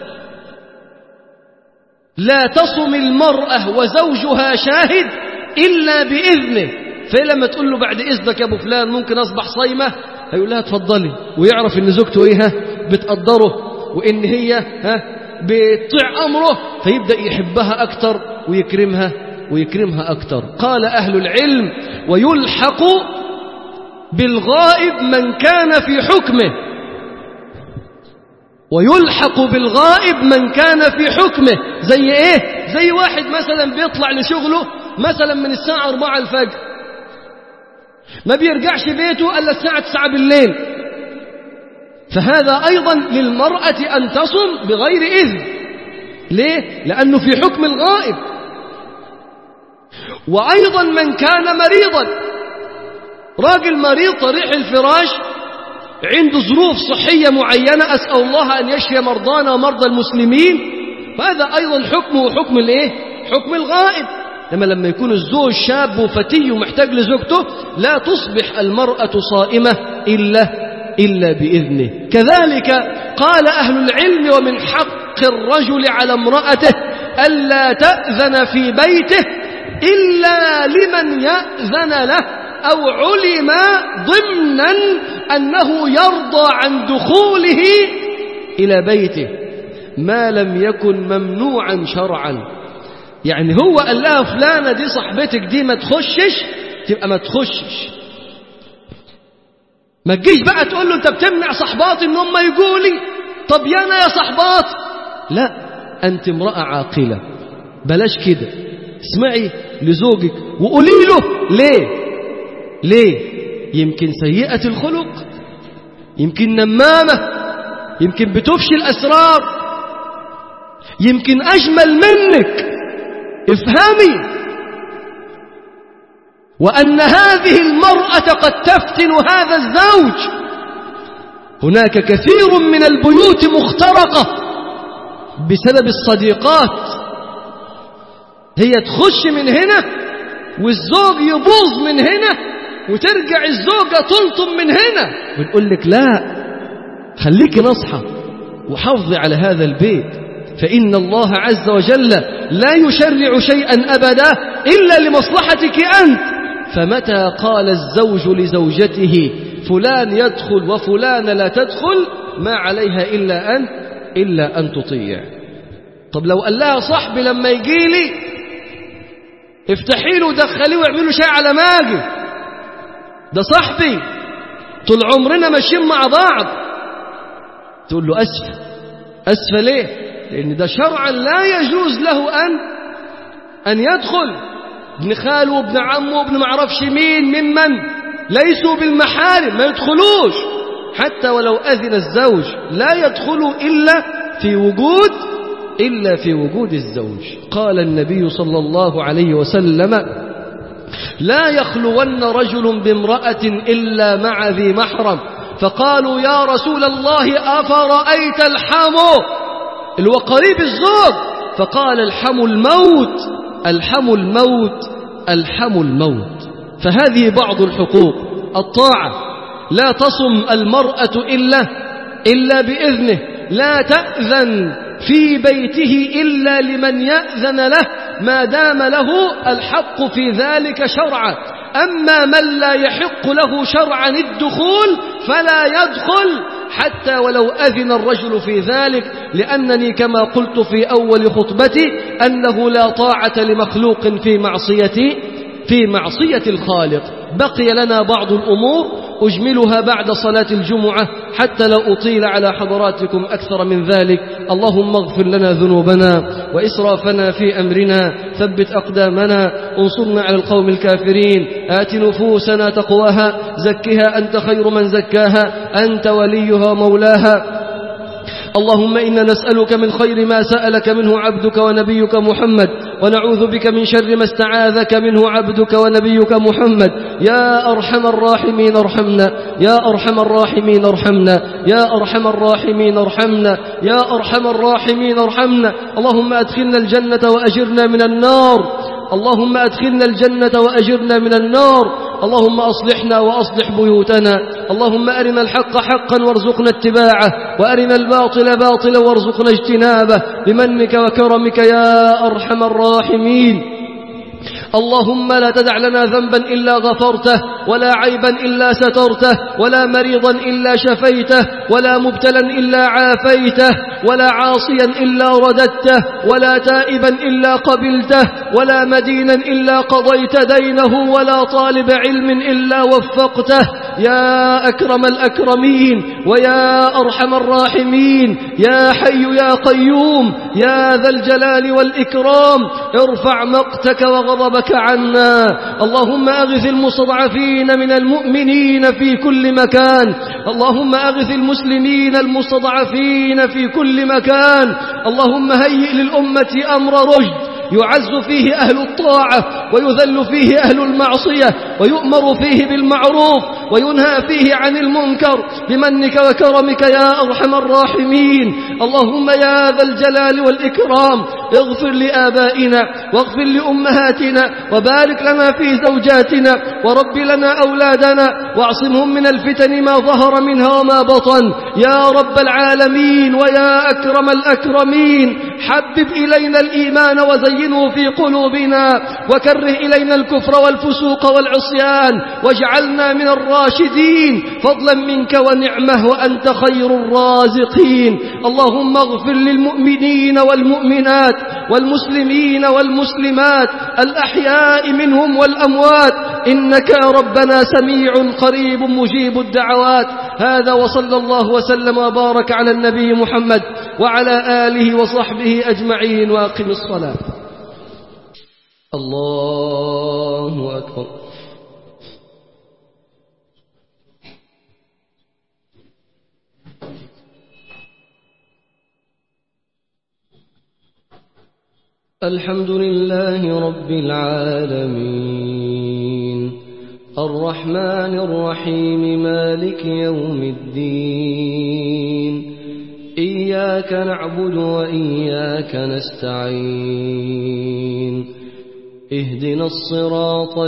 لا تصم المرأة وزوجها شاهد إلا بإذنه فلما تقول له بعد إذنك يا أبو فلان ممكن أصبح صيمة هيقول لها تفضلي ويعرف إن زوجته إيه ها بتقدره وإن هي ها بتطيع أمره فيبدأ يحبها أكتر ويكرمها ويكرمها أكتر قال أهل العلم ويلحق بالغائب من كان في حكمه ويلحق بالغائب من كان في حكمه زي ايه زي واحد مثلا بيطلع لشغله مثلا من الساعة 4 الفجر ما بيرجعش بيته إلا الساعة 9 بالليل فهذا أيضا للمرأة أن تصم بغير إذن ليه؟ لأنه في حكم الغائب وأيضا من كان مريضا راجل مريض طريح الفراش عنده ظروف صحية معينة أسأل الله أن يشفي مرضانا ومرضى المسلمين فهذا أيضا حكمه حكم الإيه؟ حكم الغائب لما لما يكون الزوج شاب وفتي ومحتاج لزوجته لا تصبح المرأة صائمة إلا إلا بإذنه كذلك قال أهل العلم ومن حق الرجل على امرأته ألا تأذن في بيته إلا لمن يأذن له أو علم ضمنا أنه يرضى عن دخوله إلى بيته ما لم يكن ممنوعا شرعا يعني هو قال لها فلانة دي صاحبتك دي ما تخشش تبقى ما تخشش ما تجيش بقى تقول له انت بتمنع صحباتي ان هم يجوا لي طب يا انا يا صحبات لا انت امرأة عاقلة بلاش كده اسمعي لزوجك وقولي له ليه ليه يمكن سيئة الخلق يمكن نمامة يمكن بتفشي الأسرار يمكن أجمل منك افهمي وأن هذه المرأة قد تفتن هذا الزوج هناك كثير من البيوت مخترقة بسبب الصديقات هي تخش من هنا والزوج يبوظ من هنا وترجع الزوجة تلطم من هنا بنقول لك لا خليك نصحى وحافظي على هذا البيت فإن الله عز وجل لا يشرع شيئا أبدا إلا لمصلحتك أنت فمتى قال الزوج لزوجته فلان يدخل وفلان لا تدخل ما عليها إلا أن إلا أن تطيع طب لو قال لها صاحبي لما يجي لي افتحي له ودخليه واعملوا شاي على ماجي ده صاحبي طول عمرنا ماشيين مع بعض تقول له أسفة أسفة ليه لأن ده شرعا لا يجوز له أن أن يدخل ابن خاله وابن عمه وابن معرفش مين ممن ليسوا بالمحارم ما يدخلوش حتى ولو أذن الزوج لا يدخلوا إلا في وجود إلا في وجود الزوج قال النبي صلى الله عليه وسلم لا يخلون رجل بامرأة إلا مع ذي محرم فقالوا يا رسول الله أفرأيت الحمو اللي هو قريب الزوج فقال الحم الموت الحم الموت الحم الموت فهذه بعض الحقوق الطاعة لا تصم المرأة إلا إلا بإذنه لا تأذن في بيته إلا لمن يأذن له ما دام له الحق في ذلك شرعا أما من لا يحق له شرعا الدخول فلا يدخل حتى ولو أذن الرجل في ذلك لأنني كما قلت في أول خطبتي أنه لا طاعة لمخلوق في معصية في معصية الخالق بقي لنا بعض الأمور أجملها بعد صلاة الجمعة حتى لا أطيل على حضراتكم أكثر من ذلك اللهم اغفر لنا ذنوبنا وإسرافنا في أمرنا ثبت أقدامنا انصرنا على القوم الكافرين آت نفوسنا تقواها زكها أنت خير من زكاها أنت وليها مولاها اللهم إنا نسألك من خير ما سألك منه عبدك ونبيك محمد ونعوذ بك من شر ما استعاذك منه عبدك ونبيك محمد يا أرحم الراحمين ارحمنا يا أرحم الراحمين ارحمنا يا أرحم الراحمين ارحمنا يا أرحم الراحمين ارحمنا اللهم أدخلنا الجنة وأجرنا من النار اللهم أدخلنا الجنة وأجرنا من النار اللهم أصلحنا وأصلح بيوتنا اللهم أرنا الحق حقا وارزقنا اتباعه وأرنا الباطل باطلا وارزقنا اجتنابه بمنك وكرمك يا أرحم الراحمين اللهم لا تدع لنا ذنبا إلا غفرته ولا عيبا إلا سترته ولا مريضا إلا شفيته ولا مبتلا إلا عافيته ولا عاصيا إلا رددته ولا تائبا إلا قبلته ولا مدينا إلا قضيت دينه ولا طالب علم إلا وفقته يا أكرم الأكرمين ويا أرحم الراحمين يا حي يا قيوم يا ذا الجلال والإكرام ارفع مقتك وغضبك عنا اللهم أغث المستضعفين من المؤمنين في كل مكان اللهم أغث المسلمين المستضعفين في كل مكان اللهم هيئ للأمة أمر رشد يعز فيه أهل الطاعة ويذل فيه أهل المعصية ويؤمر فيه بالمعروف وينهى فيه عن المنكر بمنك وكرمك يا أرحم الراحمين اللهم يا ذا الجلال والإكرام اغفر لآبائنا واغفر لأمهاتنا وبارك لنا في زوجاتنا ورب لنا أولادنا واعصمهم من الفتن ما ظهر منها وما بطن يا رب العالمين ويا أكرم الأكرمين حبب إلينا الإيمان وزينه في قلوبنا وكره إلينا الكفر والفسوق والعصيان واجعلنا من الراشدين فضلا منك ونعمه وأنت خير الرازقين اللهم اغفر للمؤمنين والمؤمنات والمسلمين والمسلمات الأحياء منهم والأموات إنك يا ربنا سميع قريب مجيب الدعوات هذا وصلى الله وسلم وبارك على النبي محمد وعلى آله وصحبه أجمعين واقم الصلاة الله أكبر الحمد لله رب العالمين الرحمن الرحيم مالك يوم الدين إياك نعبد وإياك نستعين اهدنا الصراط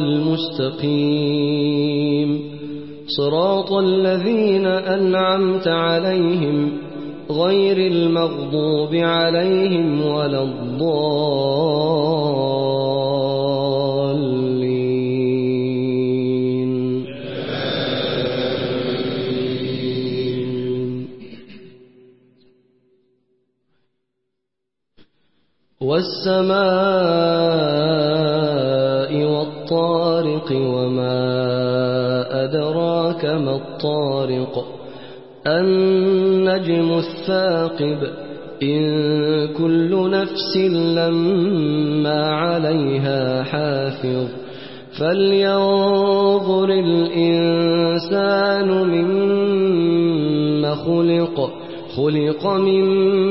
المستقيم صراط الذين أنعمت عليهم غير المغضوب عليهم ولا الضالين والسماء والطارق وما أدراك ما الطارق النجم الثاقب إن كل نفس لما عليها حافظ فلينظر الإنسان مما خلق خلق من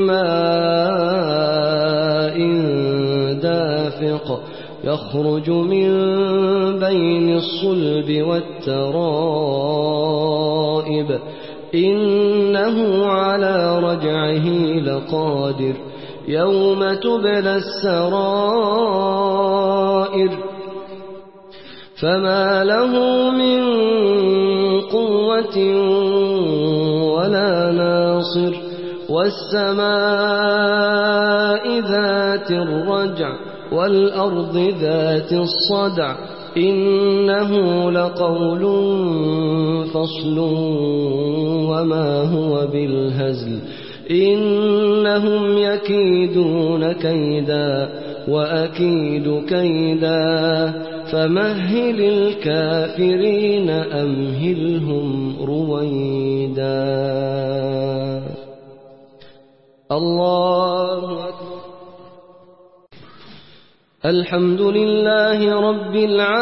ماء دافق يخرج من بين الصلب والترائب إنه على رجعه لقادر يوم تبلى السرائر فما له من قوة ولا ناصر والسماء ذات الرجع والأرض ذات الصدع إنه لقول فصل وما هو بالهزل إنهم يكيدون كيدا وأكيد كيدا فمهل الكافرين أمهلهم رويدا الله أكبر الحمد لله رب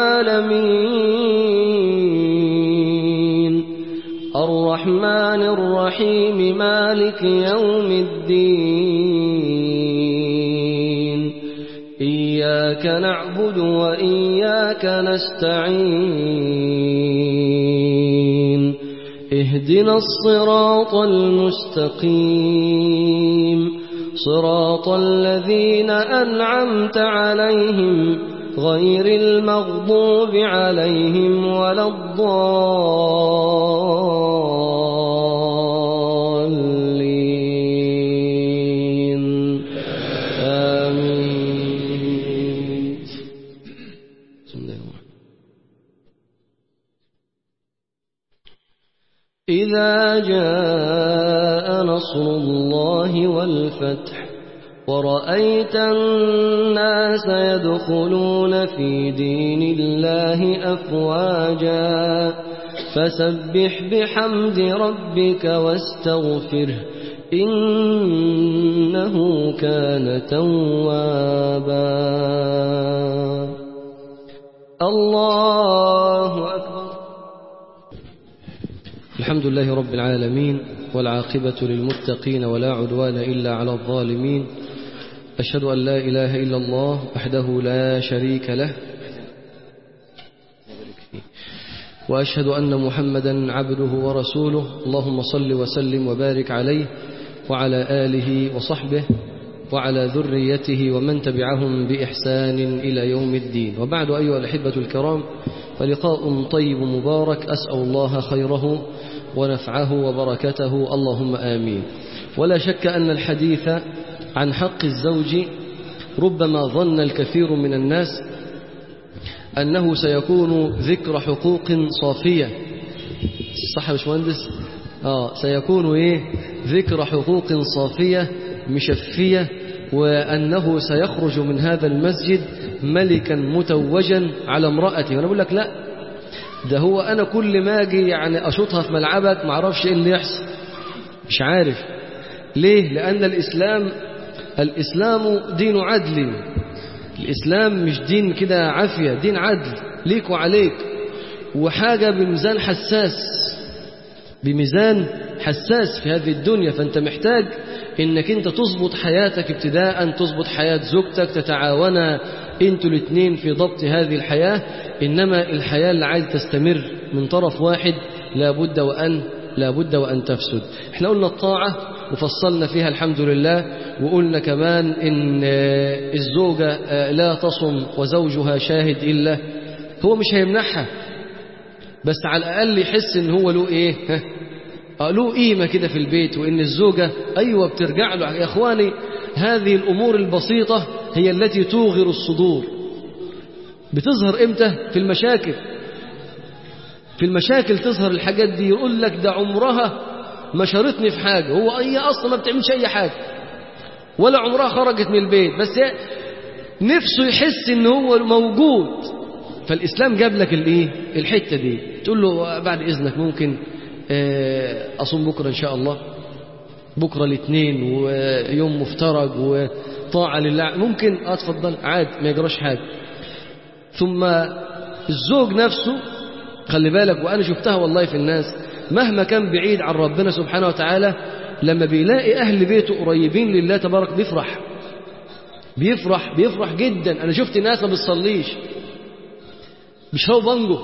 العالمين الرحمن الرحيم مالك يوم الدين إياك نعبد وإياك نستعين اهدنا الصراط المستقيم صراط الذين أنعمت عليهم غير المغضوب عليهم ولا الضالين آمين إذا جاء نصر الله والفتح ورأيت الناس يدخلون في دين الله أفواجا فسبح بحمد ربك واستغفره إنه كان توابا الله أكبر الحمد لله رب العالمين والعاقبة للمتقين ولا عدوان إلا على الظالمين أشهد أن لا إله إلا الله وحده لا شريك له وأشهد أن محمدا عبده ورسوله اللهم صل وسلم وبارك عليه وعلى آله وصحبه وعلى ذريته ومن تبعهم بإحسان إلى يوم الدين وبعد أيها الأحبة الكرام فلقاء طيب مبارك أسأل الله خيره ونفعه وبركته اللهم آمين ولا شك أن الحديث عن حق الزوج ربما ظن الكثير من الناس أنه سيكون ذكر حقوق صافية صح يا باشمهندس آه سيكون إيه ذكر حقوق صافية مشفية وأنه سيخرج من هذا المسجد ملكا متوجا على امرأته وأنا بقول لك لا ده هو أنا كل ما أجي يعني أشوطها في ملعبك ما اعرفش إيه اللي يحصل مش عارف ليه لأن الإسلام الإسلام دين عدل الإسلام مش دين كده عافية دين عدل ليك وعليك وحاجة بميزان حساس بميزان حساس في هذه الدنيا فأنت محتاج إنك أنت تظبط حياتك ابتداء تظبط حياة زوجتك تتعاونا أنتوا الاثنين في ضبط هذه الحياة إنما الحياة اللي عايز تستمر من طرف واحد لابد وأن لابد وأن تفسد احنا قلنا الطاعة وفصلنا فيها الحمد لله وقلنا كمان إن الزوجة لا تصم وزوجها شاهد إلا هو مش هيمنعها بس على الأقل يحس إن هو له إيه ها له قيمة كده في البيت وإن الزوجة أيوة بترجع له يا إخواني هذه الأمور البسيطة هي التي توغر الصدور بتظهر إمتى في المشاكل في المشاكل تظهر الحاجات دي يقول لك ده عمرها ما شارطني في حاجة هو هي أصلا ما بتعملش أي حاجة ولا عمرها خرجت من البيت بس نفسه يحس إن هو موجود فالإسلام جاب لك الإيه الحتة دي تقول له بعد إذنك ممكن أصوم بكرة إن شاء الله بكرة الاثنين ويوم مفترج وطاعة لله ممكن أتفضل عاد ما يجراش حاجة ثم الزوج نفسه خلي بالك وأنا شفتها والله في الناس مهما كان بعيد عن ربنا سبحانه وتعالى لما بيلاقي أهل بيته قريبين لله تبارك بيفرح بيفرح بيفرح جدا أنا شفت ناس ما بتصليش بيشربوا بانجو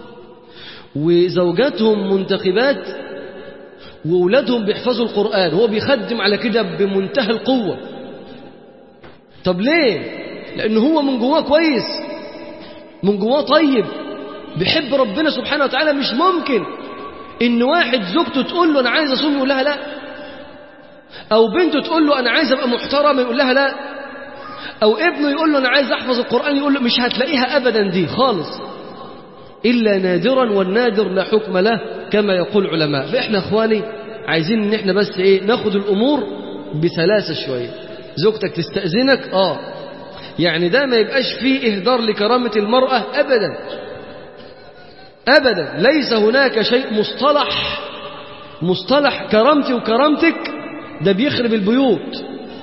وزوجاتهم منتخبات وأولادهم بيحفظوا القرآن هو بيخدم على كده بمنتهى القوة طب ليه؟ لأن هو من جواه كويس من جواه طيب بيحب ربنا سبحانه وتعالى مش ممكن إن واحد زوجته تقول له أنا عايز أصوم يقول لها لا أو بنته تقول له أنا عايز أبقى محترم يقول لها لا أو ابنه يقول له أنا عايز أحفظ القرآن يقول له مش هتلاقيها أبدا دي خالص إلا نادرا والنادر لا حكم له كما يقول علماء فإحنا أخواني عايزين إن إحنا بس إيه ناخد الأمور بسلاسة شوية زوجتك تستأذنك آه يعني ده ما يبقاش فيه إهدار لكرامة المرأة أبدا أبدا ليس هناك شيء مصطلح مصطلح كرامتي وكرامتك ده بيخرب البيوت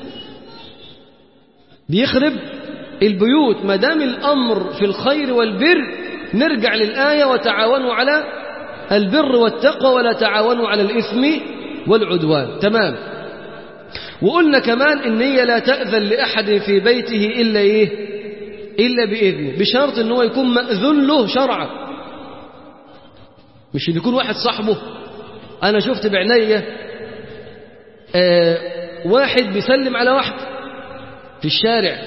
بيخرب البيوت ما دام الأمر في الخير والبر نرجع للآية وتعاونوا على البر والتقوى ولا تعاونوا على الإثم والعدوان تمام وقلنا كمان إن هي لا تأذن لأحد في بيته إلا إيه إلا بإذنه بشرط إن هو يكون مأذن له شرعا مش إن يكون واحد صاحبه أنا شفت بعناية آه واحد بيسلم على واحد في الشارع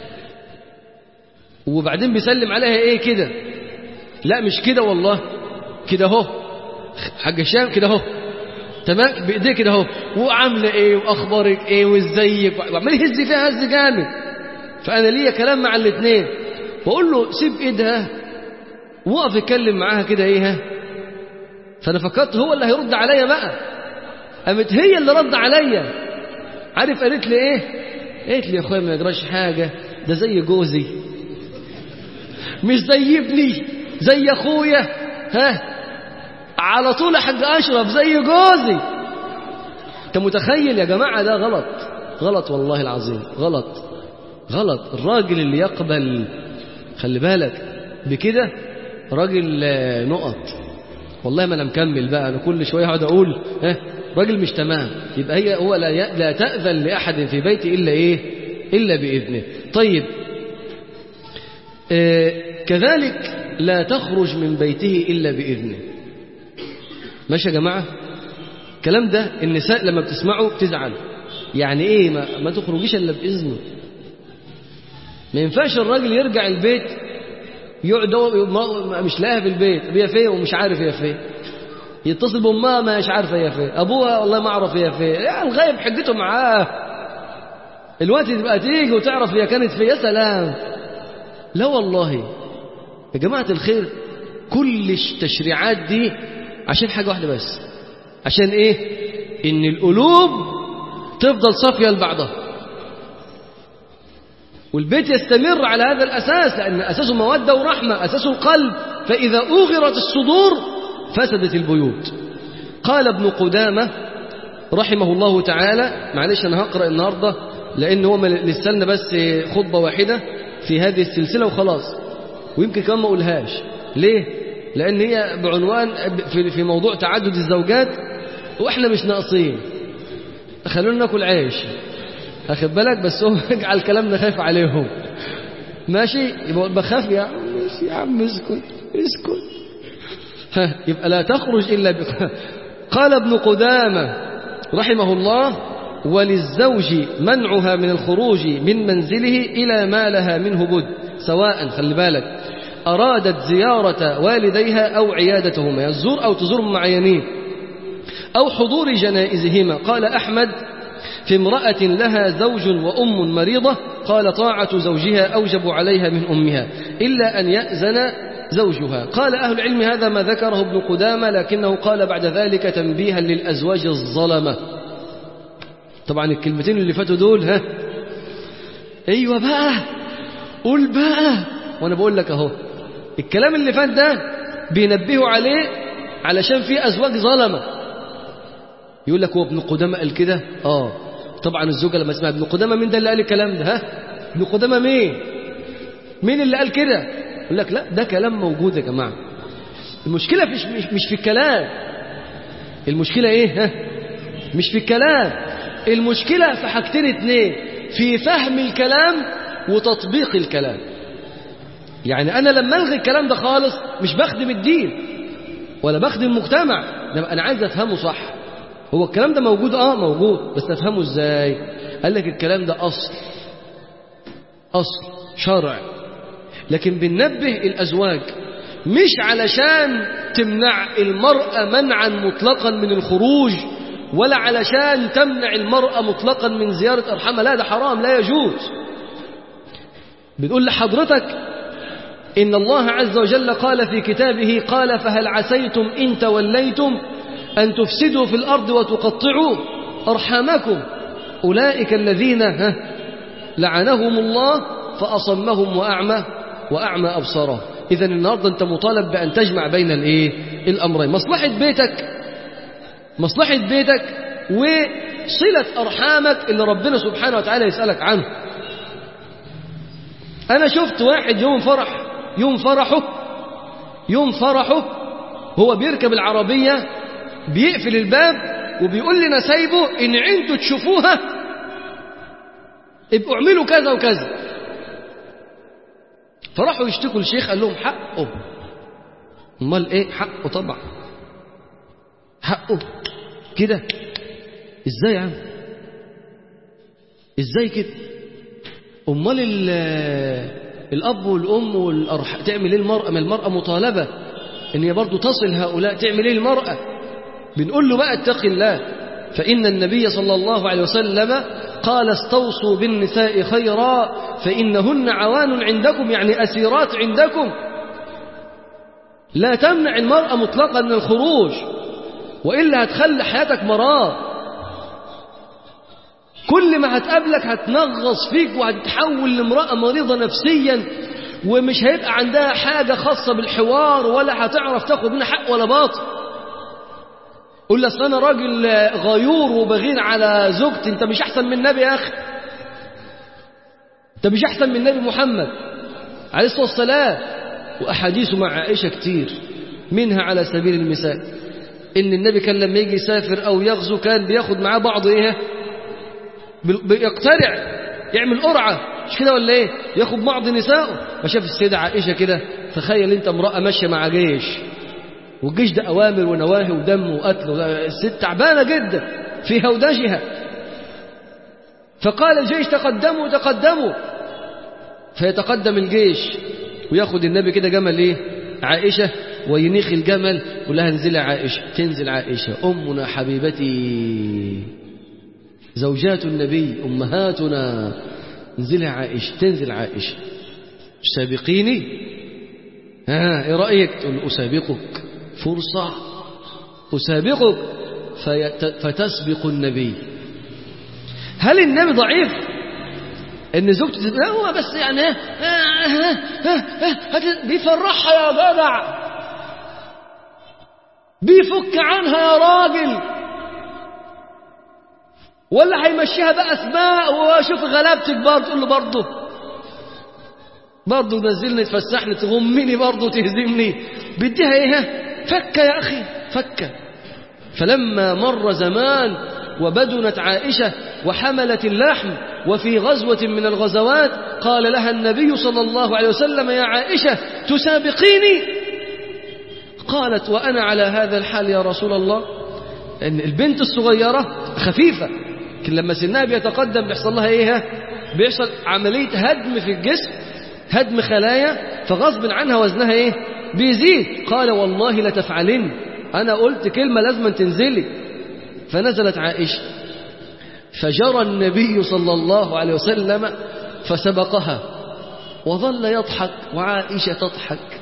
وبعدين بيسلم عليها ايه كده لا مش كده والله كده اهو حاج هشام كده اهو تمام بايديه كده اهو وعامله ايه واخبارك ايه وازيك وعمال يهز فيها هز جامد فانا ليا كلام مع الاثنين بقول له سيب ايدها وقف اتكلم معاها كده ايه فأنا فكرت هو اللي هيرد عليا بقى قامت هي اللي رد عليا عارف قالت لي ايه قالت لي يا اخويا ما يجراش حاجة ده زي جوزي مش زي ابني زي اخويا ها على طول حق اشرب زي جوزي انت متخيل يا جماعة ده غلط غلط والله العظيم غلط غلط الراجل اللي يقبل خلي بالك بكده راجل نقط والله ما انا مكمل بقى انا كل شويه اقعد اقول ها راجل مش تمام يبقى هي هو لا ي... لا تاذن لاحد في بيته الا ايه الا باذنه طيب آه كذلك لا تخرج من بيته الا باذنه ماشي يا جماعه الكلام ده النساء لما بتسمعه بتزعل يعني ايه ما, ما تخرجيش الا باذنه ما ينفعش الراجل يرجع البيت يقعد مش لاقيها في البيت هي فين ومش عارف هي فين يتصل بامها ما مش عارفه هي فين ابوها والله ما اعرف هي فين يعني الغايب حجته معاه الوقت تبقى تيجي وتعرف هي كانت فين يا سلام لا والله يا جماعه الخير كل التشريعات دي عشان حاجه واحده بس عشان ايه ان القلوب تفضل صافيه لبعضها والبيت يستمر على هذا الأساس لأن أساسه مودة ورحمة أساسه القلب فإذا أغرت الصدور فسدت البيوت قال ابن قدامة رحمه الله تعالى معلش أنا هقرأ النهاردة لأن هو لسه لنا بس خطبة واحدة في هذه السلسلة وخلاص ويمكن كمان ما أقولهاش ليه؟ لأن هي بعنوان في موضوع تعدد الزوجات وإحنا مش ناقصين خلونا ناكل عيش أخد بالك بس هو اجعل كلامنا خايف عليهم ماشي يبقى بخاف يا عم ماشي يا عم اسكت اسكت ها يبقى لا تخرج إلا بك قال ابن قدامة رحمه الله وللزوج منعها من الخروج من منزله إلى ما لها منه بد سواء خلي بالك أرادت زيارة والديها أو عيادتهما يزور أو تزورهم معينين أو حضور جنائزهما قال أحمد في امرأة لها زوج وأم مريضة قال طاعة زوجها أوجب عليها من أمها إلا أن يأذن زوجها قال أهل العلم هذا ما ذكره ابن قدامة لكنه قال بعد ذلك تنبيها للأزواج الظلمة طبعا الكلمتين اللي فاتوا دول ها ايوه بقى قول بقى وانا بقول لك اهو الكلام اللي فات ده بينبهوا عليه علشان في ازواج ظلمه يقول لك هو ابن قدامه قال كده اه طبعا الزوجه لما اسمها ابن قدامه مين ده اللي قال الكلام ده ها ابن قدامه مين مين اللي قال كده يقول لك لا ده كلام موجود يا جماعه المشكله مش مش, مش في الكلام المشكله ايه ها مش في الكلام المشكله في حاجتين اتنين في فهم الكلام وتطبيق الكلام يعني انا لما الغي الكلام ده خالص مش بخدم الدين ولا بخدم المجتمع انا عايز افهمه صح هو الكلام ده موجود اه موجود بس نفهمه ازاي قال لك الكلام ده اصل اصل شرع لكن بننبه الازواج مش علشان تمنع المرأة منعا مطلقا من الخروج ولا علشان تمنع المرأة مطلقا من زيارة أرحامها لا ده حرام لا يجوز بنقول لحضرتك إن الله عز وجل قال في كتابه قال فهل عسيتم إن توليتم أن تفسدوا في الأرض وتقطعوا أرحامكم أولئك الذين ها لعنهم الله فأصمهم وأعمى وأعمى أبصاره إذا النهاردة أنت مطالب بأن تجمع بين الإيه؟ الأمرين مصلحة بيتك مصلحة بيتك وصلة أرحامك اللي ربنا سبحانه وتعالى يسألك عنه أنا شفت واحد يوم فرح يوم فرحه يوم فرحه هو بيركب العربية بيقفل الباب وبيقول لنا سايبه إن انتوا تشوفوها ابقوا اعملوا كذا وكذا فراحوا يشتكوا الشيخ قال لهم حقه امال ايه حقه طبعا حقه كده ازاي يا عم ازاي كده امال الاب والام والأرح... تعمل ايه المراه ما المراه مطالبه ان هي برضه تصل هؤلاء تعمل ايه المراه بنقول له بقى اتق الله فان النبي صلى الله عليه وسلم قال استوصوا بالنساء خيرا فانهن عوان عندكم يعني اسيرات عندكم لا تمنع المرأة مطلقا من الخروج وإلا هتخلي حياتك مرار كل ما هتقابلك هتنغص فيك وهتتحول لامرأة مريضة نفسيا ومش هيبقى عندها حاجة خاصة بالحوار ولا هتعرف تاخد منها حق ولا باطل قول لي اصل انا راجل غيور وبغير على زوجتي انت مش احسن من النبي يا اخي انت مش احسن من النبي محمد عليه الصلاه والسلام واحاديثه مع عائشه كتير منها على سبيل المثال ان النبي كان لما يجي يسافر او يغزو كان بياخد معاه بعض ايه بيقترع يعمل قرعه مش كده ولا ايه ياخد بعض نسائه فشاف السيده عائشه كده تخيل انت امراه ماشيه مع جيش والجيش ده أوامر ونواهي ودم وقتل الست تعبانة جدا في هودجها فقال الجيش تقدموا تقدموا فيتقدم الجيش وياخد النبي كده جمل ايه عائشة وينيخ الجمل ولها انزل عائشة تنزل عائشة أمنا حبيبتي زوجات النبي أمهاتنا انزلها عائشة تنزل عائشة سابقيني ها ايه رأيك تقول أسابقك فرصة أسابقك فيت... فتسبق النبي هل النبي ضعيف ان زوجته لا هو بس يعني ها ها ها بيفرحها يا جدع بيفك عنها يا راجل ولا هيمشيها بقى اسماء وشوف غلبتك برضه تقول له برضه برضه نزلني تفسحني تغمني برضه تهزمني بديها ايه فك يا أخي فك فلما مر زمان وبدنت عائشة وحملت اللحم وفي غزوة من الغزوات قال لها النبي صلى الله عليه وسلم يا عائشة تسابقيني قالت وأنا على هذا الحال يا رسول الله إن البنت الصغيرة خفيفة لكن لما سنها بيتقدم بيحصل لها إيه بيحصل عملية هدم في الجسم هدم خلايا فغصب عنها وزنها إيه بيزيد قال والله لتفعلن أنا قلت كلمة لازم تنزلي فنزلت عائشة فجرى النبي صلى الله عليه وسلم فسبقها وظل يضحك وعائشة تضحك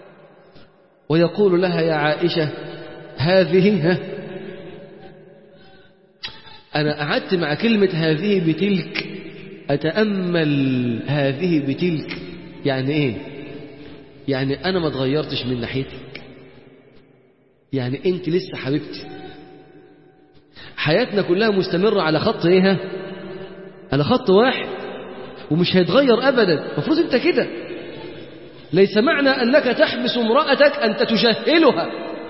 ويقول لها يا عائشة هذه ها أنا قعدت مع كلمة هذه بتلك أتأمل هذه بتلك يعني إيه يعني أنا ما اتغيرتش من ناحيتك يعني أنت لسه حبيبتي حياتنا كلها مستمرة على خط إيه على خط واحد ومش هيتغير أبدا المفروض أنت كده ليس معنى أنك تحبس امرأتك أنت تجهلها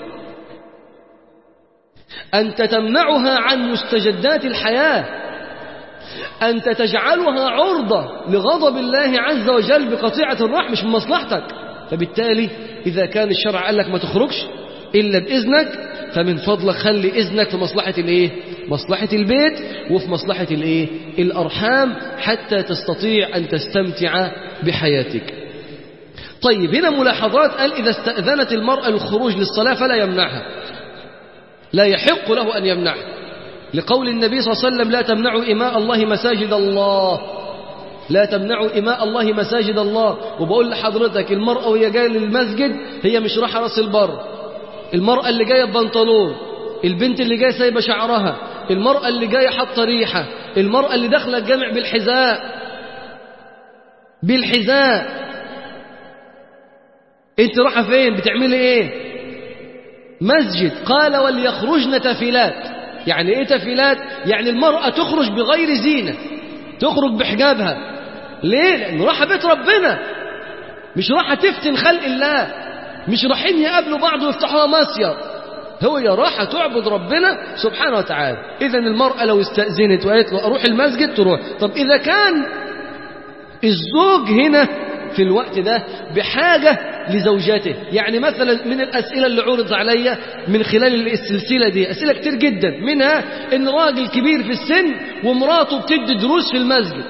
أنت تمنعها عن مستجدات الحياة أنت تجعلها عرضة لغضب الله عز وجل بقطيعة الرحم مش من مصلحتك فبالتالي إذا كان الشرع قال لك ما تخرجش إلا بإذنك فمن فضلك خلي إذنك في مصلحة الإيه؟ مصلحة البيت وفي مصلحة الإيه؟ الأرحام حتى تستطيع أن تستمتع بحياتك طيب هنا ملاحظات قال إذا استأذنت المرأة الخروج للصلاة فلا يمنعها لا يحق له أن يمنعها لقول النبي صلى الله عليه وسلم لا تمنعوا إماء الله مساجد الله لا تمنعوا إماء الله مساجد الله وبقول لحضرتك المرأة وهي جاية للمسجد هي مش رايحة راس البر المرأة اللي جاية ببنطلون البنت اللي جاية سايبة شعرها المرأة اللي جاية حاطة ريحة المرأة اللي داخلة الجامع بالحذاء بالحذاء انت رايحة فين بتعملي ايه مسجد قال وليخرجن تفلات يعني ايه تفلات يعني المرأة تخرج بغير زينة تخرج بحجابها ليه لأنه راح بيت ربنا مش راح تفتن خلق الله مش رايحين يقابلوا بعض ويفتحوها مصير هو يا راحة تعبد ربنا سبحانه وتعالى إذا المرأة لو استأذنت وقالت له أروح المسجد تروح طب إذا كان الزوج هنا في الوقت ده بحاجة لزوجاته يعني مثلا من الأسئلة اللي عرض عليا من خلال السلسلة دي أسئلة كتير جدا منها إن راجل كبير في السن ومراته بتدي دروس في المسجد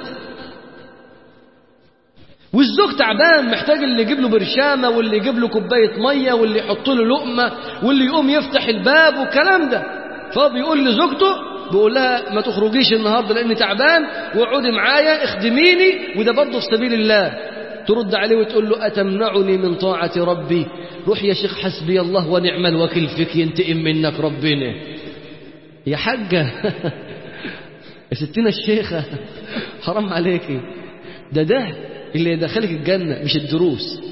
والزوج تعبان محتاج اللي يجيب له برشامة واللي يجيب له كوباية مية واللي يحط له لقمة واللي يقوم يفتح الباب والكلام ده فبيقول لزوجته بيقول لها ما تخرجيش النهارده لاني تعبان واقعدي معايا اخدميني وده برضه في سبيل الله ترد عليه وتقول له أتمنعني من طاعة ربي روح يا شيخ حسبي الله ونعم الوكيل فيك ينتقم منك ربنا يا حاجة يا ستنا الشيخة حرام عليكي ده ده اللي يدخلك الجنة مش الدروس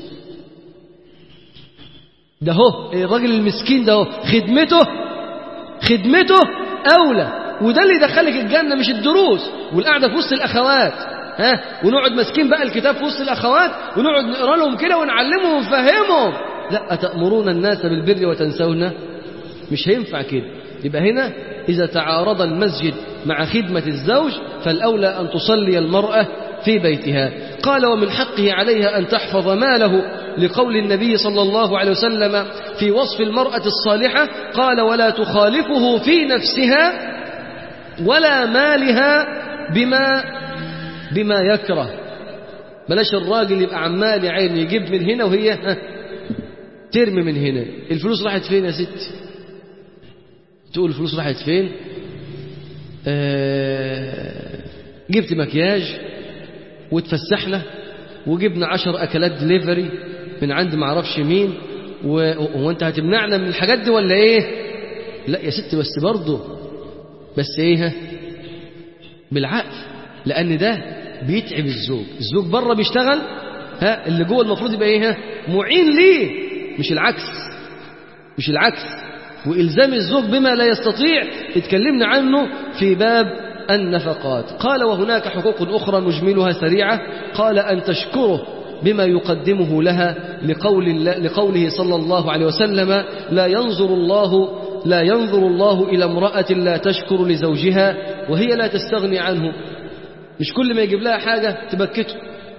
ده هو الراجل المسكين ده هو خدمته خدمته أولى وده اللي يدخلك الجنة مش الدروس والقعدة في وسط الأخوات ها ونقعد ماسكين بقى الكتاب في وسط الأخوات ونقعد نقرا لهم كده ونعلمهم ونفهمهم لا أتأمرون الناس بالبر وتنسون مش هينفع كده يبقى هنا إذا تعارض المسجد مع خدمة الزوج فالأولى أن تصلي المرأة في بيتها قال ومن حقه عليها أن تحفظ ماله لقول النبي صلى الله عليه وسلم في وصف المرأة الصالحة قال ولا تخالفه في نفسها ولا مالها بما بما يكره بلاش الراجل يبقى عمال يا عيني يجيب من هنا وهي ها ترمي من هنا الفلوس راحت فين يا ست تقول الفلوس راحت فين آه جبت مكياج وتفسحنا وجبنا عشر أكلات دليفري من عند معرفش مين وهو أنت هتمنعنا من الحاجات دي ولا إيه لا يا ست بس برضه بس إيه ها بالعقل لأن ده بيتعب الزوج الزوج بره بيشتغل ها اللي جوه المفروض يبقى إيه ها معين ليه مش العكس مش العكس وإلزام الزوج بما لا يستطيع اتكلمنا عنه في باب النفقات قال وهناك حقوق أخرى نجملها سريعة قال أن تشكره بما يقدمه لها لقول الله لقوله صلى الله عليه وسلم لا ينظر الله لا ينظر الله إلى امرأة لا تشكر لزوجها وهي لا تستغني عنه مش كل ما يجيب لها حاجة تبكته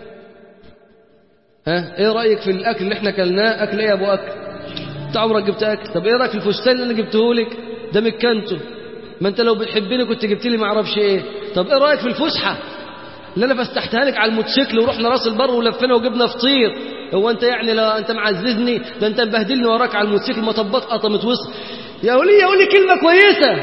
ها ايه رأيك في الأكل اللي احنا كلناه أكل ايه يا أبو أكل انت عمرك جبت أكل طب ايه رأيك في الفستان اللي أنا جبته لك ده مكنته ما انت لو بتحبني كنت جبت لي ما اعرفش ايه طب ايه رايك في الفسحه اللي انا فسحتها لك على الموتوسيكل ورحنا راس البر ولفينا وجبنا فطير هو انت يعني لا انت معززني ده انت مبهدلني وراك على الموتوسيكل مطبات قطمت وسط يا ولي يا ولي كلمه كويسه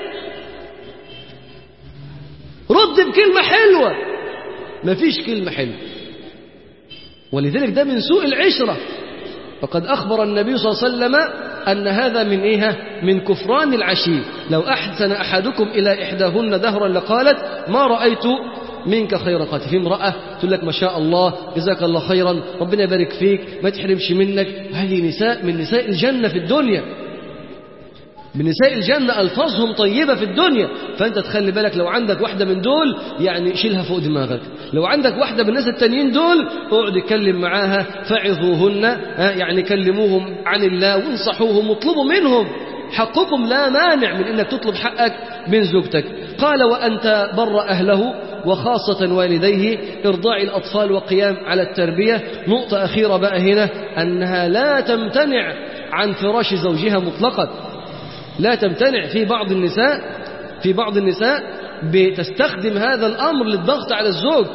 رد بكلمه حلوه مفيش كلمه حلوه ولذلك ده من سوء العشره فقد أخبر النبي صلى الله عليه وسلم أن هذا من إيه من كفران العشير لو أحسن أحدكم إلى إحداهن دهرا لقالت ما رأيت منك خير قات في امرأة تقول لك ما شاء الله جزاك الله خيرا ربنا يبارك فيك ما تحرمش منك هذه نساء من نساء الجنة في الدنيا من نساء الجنة ألفاظهم طيبة في الدنيا فأنت تخلي بالك لو عندك واحدة من دول يعني شيلها فوق دماغك لو عندك واحدة من الناس التانيين دول اقعد اتكلم معاها فعظوهن يعني كلموهم عن الله وانصحوهم واطلبوا منهم حقكم لا مانع من انك تطلب حقك من زوجتك قال وأن تبر أهله وخاصة والديه إرضاع الأطفال وقيام على التربية نقطة أخيرة بقى هنا أنها لا تمتنع عن فراش زوجها مطلقا لا تمتنع في بعض النساء في بعض النساء بتستخدم هذا الأمر للضغط على الزوج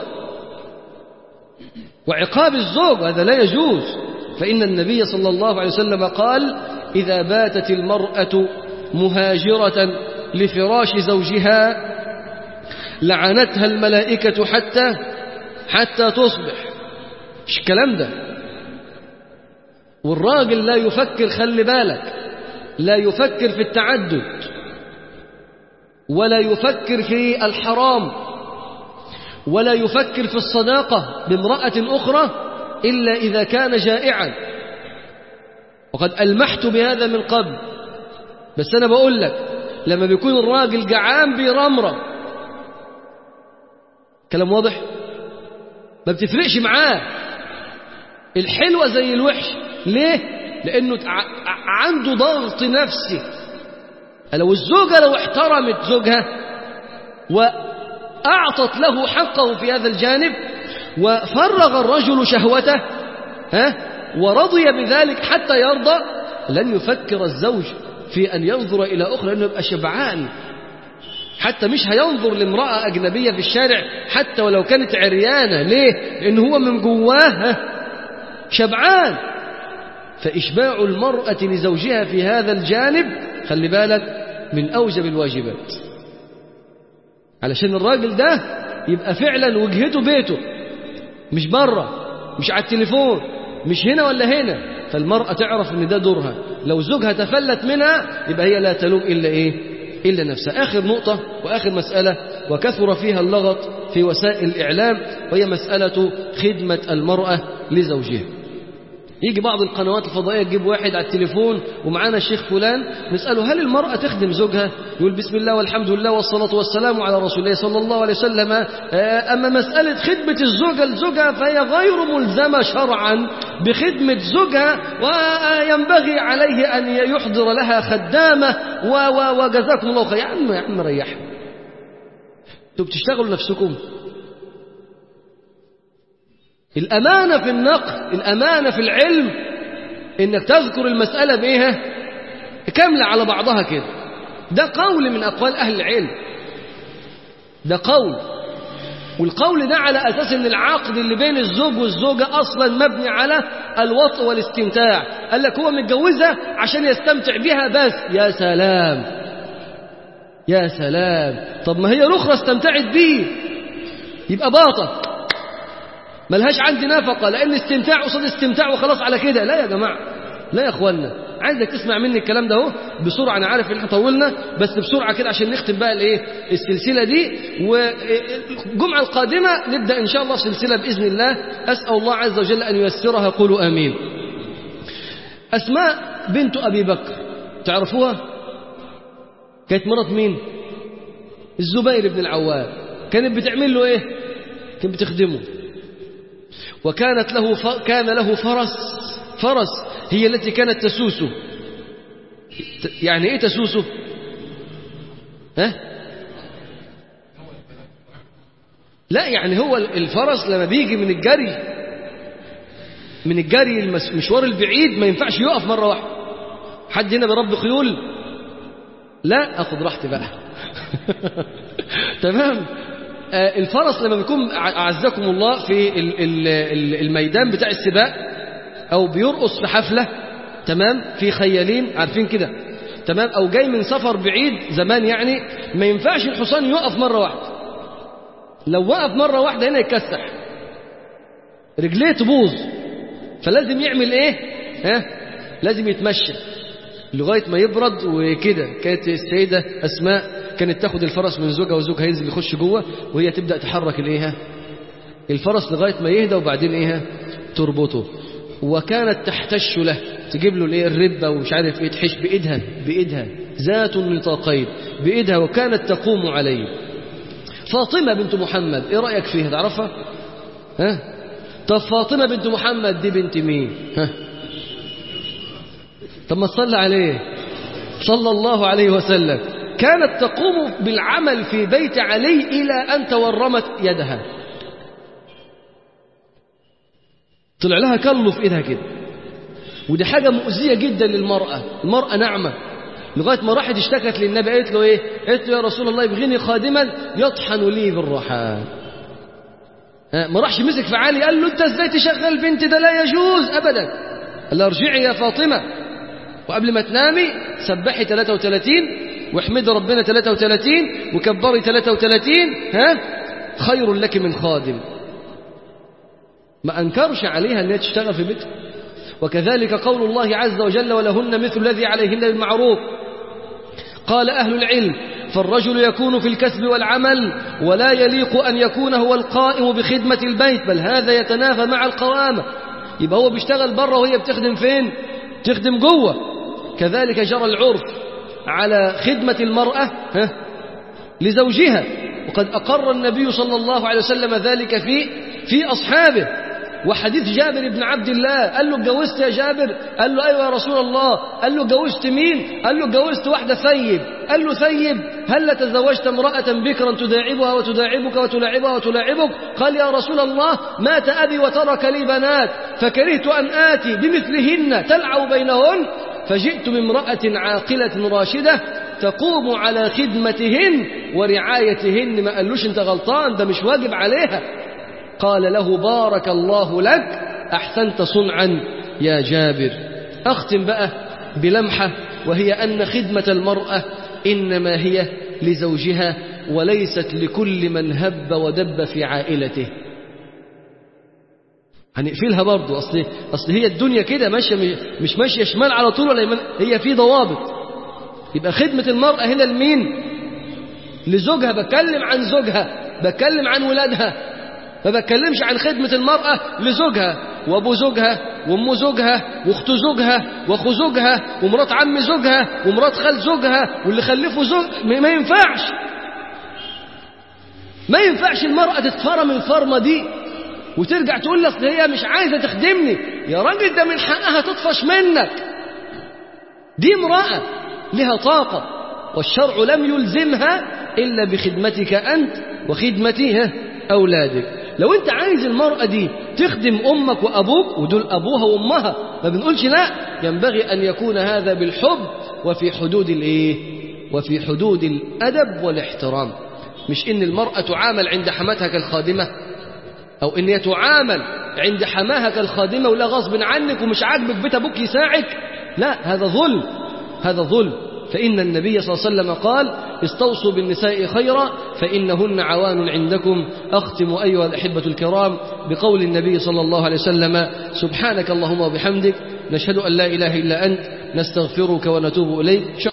وعقاب الزوج هذا لا يجوز فإن النبي صلى الله عليه وسلم قال إذا باتت المرأة مهاجرة لفراش زوجها لعنتها الملائكة حتى حتى تصبح مش الكلام ده والراجل لا يفكر خلي بالك لا يفكر في التعدد ولا يفكر في الحرام ولا يفكر في الصداقة بامرأة أخرى إلا إذا كان جائعا وقد ألمحت بهذا من قبل بس أنا بقول لك لما بيكون الراجل جعان بيرمرم كلام واضح ما بتفرقش معاه الحلوة زي الوحش ليه لأنه عنده ضغط نفسي لو الزوجة لو احترمت زوجها وأعطت له حقه في هذا الجانب وفرغ الرجل شهوته ها ورضي بذلك حتى يرضى لن يفكر الزوج في أن ينظر إلى أخرى لأنه يبقى شبعان حتى مش هينظر لامرأة أجنبية في الشارع حتى ولو كانت عريانة ليه؟ لأن هو من جواه شبعان فإشباع المرأة لزوجها في هذا الجانب خلي بالك من أوجب الواجبات علشان الراجل ده يبقى فعلا وجهته بيته مش بره مش على التليفون مش هنا ولا هنا فالمرأة تعرف ان ده دورها لو زوجها تفلت منها يبقى هي لا تلوم إلا إيه إلا نفسها آخر نقطة وآخر مسألة وكثر فيها اللغط في وسائل الإعلام وهي مسألة خدمة المرأة لزوجها يجي بعض القنوات الفضائية تجيب واحد على التليفون ومعانا الشيخ فلان نسأله هل المرأة تخدم زوجها يقول بسم الله والحمد لله والصلاة والسلام على رسول الله صلى الله عليه وسلم أما مسألة خدمة الزوجة لزوجها فهي غير ملزمة شرعا بخدمة زوجها وينبغي عليه أن يحضر لها خدامة وجزاكم الله خير يا عم يا عم ريحها انتوا بتشتغلوا نفسكم الأمانة في النقل الأمانة في العلم إنك تذكر المسألة بإيه كاملة على بعضها كده ده قول من أقوال أهل العلم ده قول والقول ده على أساس أن العقد اللي بين الزوج والزوجة أصلا مبني على الوطء والاستمتاع قال لك هو متجوزها عشان يستمتع بها بس يا سلام يا سلام طب ما هي الأخرى استمتعت بيه يبقى باطل ملهاش عندي نفقة لأن استمتاع قصاد استمتاع وخلاص على كده لا يا جماعة لا يا أخوانا عايزك تسمع مني الكلام ده اهو بسرعة أنا عارف إن احنا طولنا بس بسرعة كده عشان نختم بقى الإيه السلسلة دي والجمعة القادمة نبدأ إن شاء الله في سلسلة بإذن الله أسأل الله عز وجل أن ييسرها قولوا آمين أسماء بنت أبي بكر تعرفوها كانت مرات مين الزبير بن العوام كانت بتعمل له إيه كانت بتخدمه وكانت له ف... كان له فرس فرس هي التي كانت تسوسه يعني ايه تسوسه ها لا يعني هو الفرس لما بيجي من الجري من الجري المشوار البعيد ما ينفعش يقف مرة واحدة حد هنا برب خيول لا اخد راحتي بقى تمام الفرس لما بيكون أعزكم الله في الميدان بتاع السباق أو بيرقص في حفلة تمام في خيالين عارفين كده تمام أو جاي من سفر بعيد زمان يعني ما ينفعش الحصان يقف مرة واحدة لو وقف مرة واحدة هنا يتكسح رجليه تبوظ فلازم يعمل ايه ها لازم يتمشى لغاية ما يبرد وكده كانت السيدة أسماء كانت تاخد الفرس من زوجها وزوجها ينزل يخش جوه وهي تبدأ تحرك الايه الفرس لغاية ما يهدى وبعدين ايه تربطه وكانت تحتش له تجيب له الايه الربة ومش عارف ايه تحش بإيدها بإيدها ذات النطاقين بإيدها وكانت تقوم عليه فاطمة بنت محمد ايه رأيك فيها تعرفها ها طب فاطمة بنت محمد دي بنت مين ها طب ما تصلى عليه صلى الله عليه وسلم كانت تقوم بالعمل في بيت علي إلى أن تورمت يدها طلع لها كله في إيدها كده ودي حاجة مؤذية جدا للمرأة المرأة نعمة لغاية ما راحت اشتكت للنبي قالت له ايه قالت له يا رسول الله يبغيني خادما يطحن لي بالرحال ما راحش مسك في علي قال له انت ازاي تشغل بنت ده لا يجوز ابدا قال له ارجعي يا فاطمة وقبل ما تنامي سبحي 33 واحمدي ربنا 33 وكبري 33 ها خير لك من خادم ما أنكرش عليها أنها تشتغل في بيتها وكذلك قول الله عز وجل ولهن مثل الذي عليهن بالمعروف قال أهل العلم فالرجل يكون في الكسب والعمل ولا يليق أن يكون هو القائم بخدمة البيت بل هذا يتنافى مع القوامة يبقى هو بيشتغل بره وهي بتخدم فين تخدم جوه كذلك جرى العرف على خدمة المرأة ها لزوجها وقد أقر النبي صلى الله عليه وسلم ذلك في في أصحابه وحديث جابر بن عبد الله قال له اتجوزت يا جابر قال له أيوة يا رسول الله قال له اتجوزت مين قال له اتجوزت واحدة ثيب قال له ثيب هل تزوجت امرأة بكرا تداعبها وتداعبك وتلاعبها وتلاعبك قال يا رسول الله مات أبي وترك لي بنات فكرهت أن آتي بمثلهن تلعب بينهن فجئت بامرأة عاقلة راشدة تقوم على خدمتهن ورعايتهن ما قالوش انت غلطان ده مش واجب عليها قال له بارك الله لك أحسنت صنعا يا جابر أختم بقى بلمحة وهي أن خدمة المرأة إنما هي لزوجها وليست لكل من هب ودب في عائلته هنقفلها برضه أصل, أصل هي الدنيا كده ماشية مش ماشية شمال على طول ولا يمين هي في ضوابط يبقى خدمة المرأة هنا لمين لزوجها بتكلم عن زوجها بتكلم عن ولادها ما بتكلمش عن خدمة المرأة لزوجها وابو زوجها وام زوجها واخت زوجها واخو زوجها ومرات عم زوجها ومرات خال زوجها واللي خلفه زوج ما ينفعش ما ينفعش المرأة تتفرم الفرمة دي وترجع تقول لك هي مش عايزة تخدمني يا راجل ده من حقها تطفش منك دي امرأة لها طاقة والشرع لم يلزمها إلا بخدمتك أنت وخدمتها أولادك لو أنت عايز المرأة دي تخدم أمك وأبوك ودول أبوها وأمها ما بنقولش لا ينبغي أن يكون هذا بالحب وفي حدود الإيه وفي حدود الأدب والاحترام مش إن المرأة تعامل عند حماتها كالخادمة أو إن هي تعامل عند حماها كالخادمة ولا غصب عنك ومش عاجبك بيت أبوك يساعك لا هذا ظلم هذا ظلم فإن النبي صلى الله عليه وسلم قال استوصوا بالنساء خيرا فإنهن عوان عندكم أختم أيها الأحبة الكرام بقول النبي صلى الله عليه وسلم سبحانك اللهم وبحمدك نشهد أن لا إله إلا أنت نستغفرك ونتوب إليك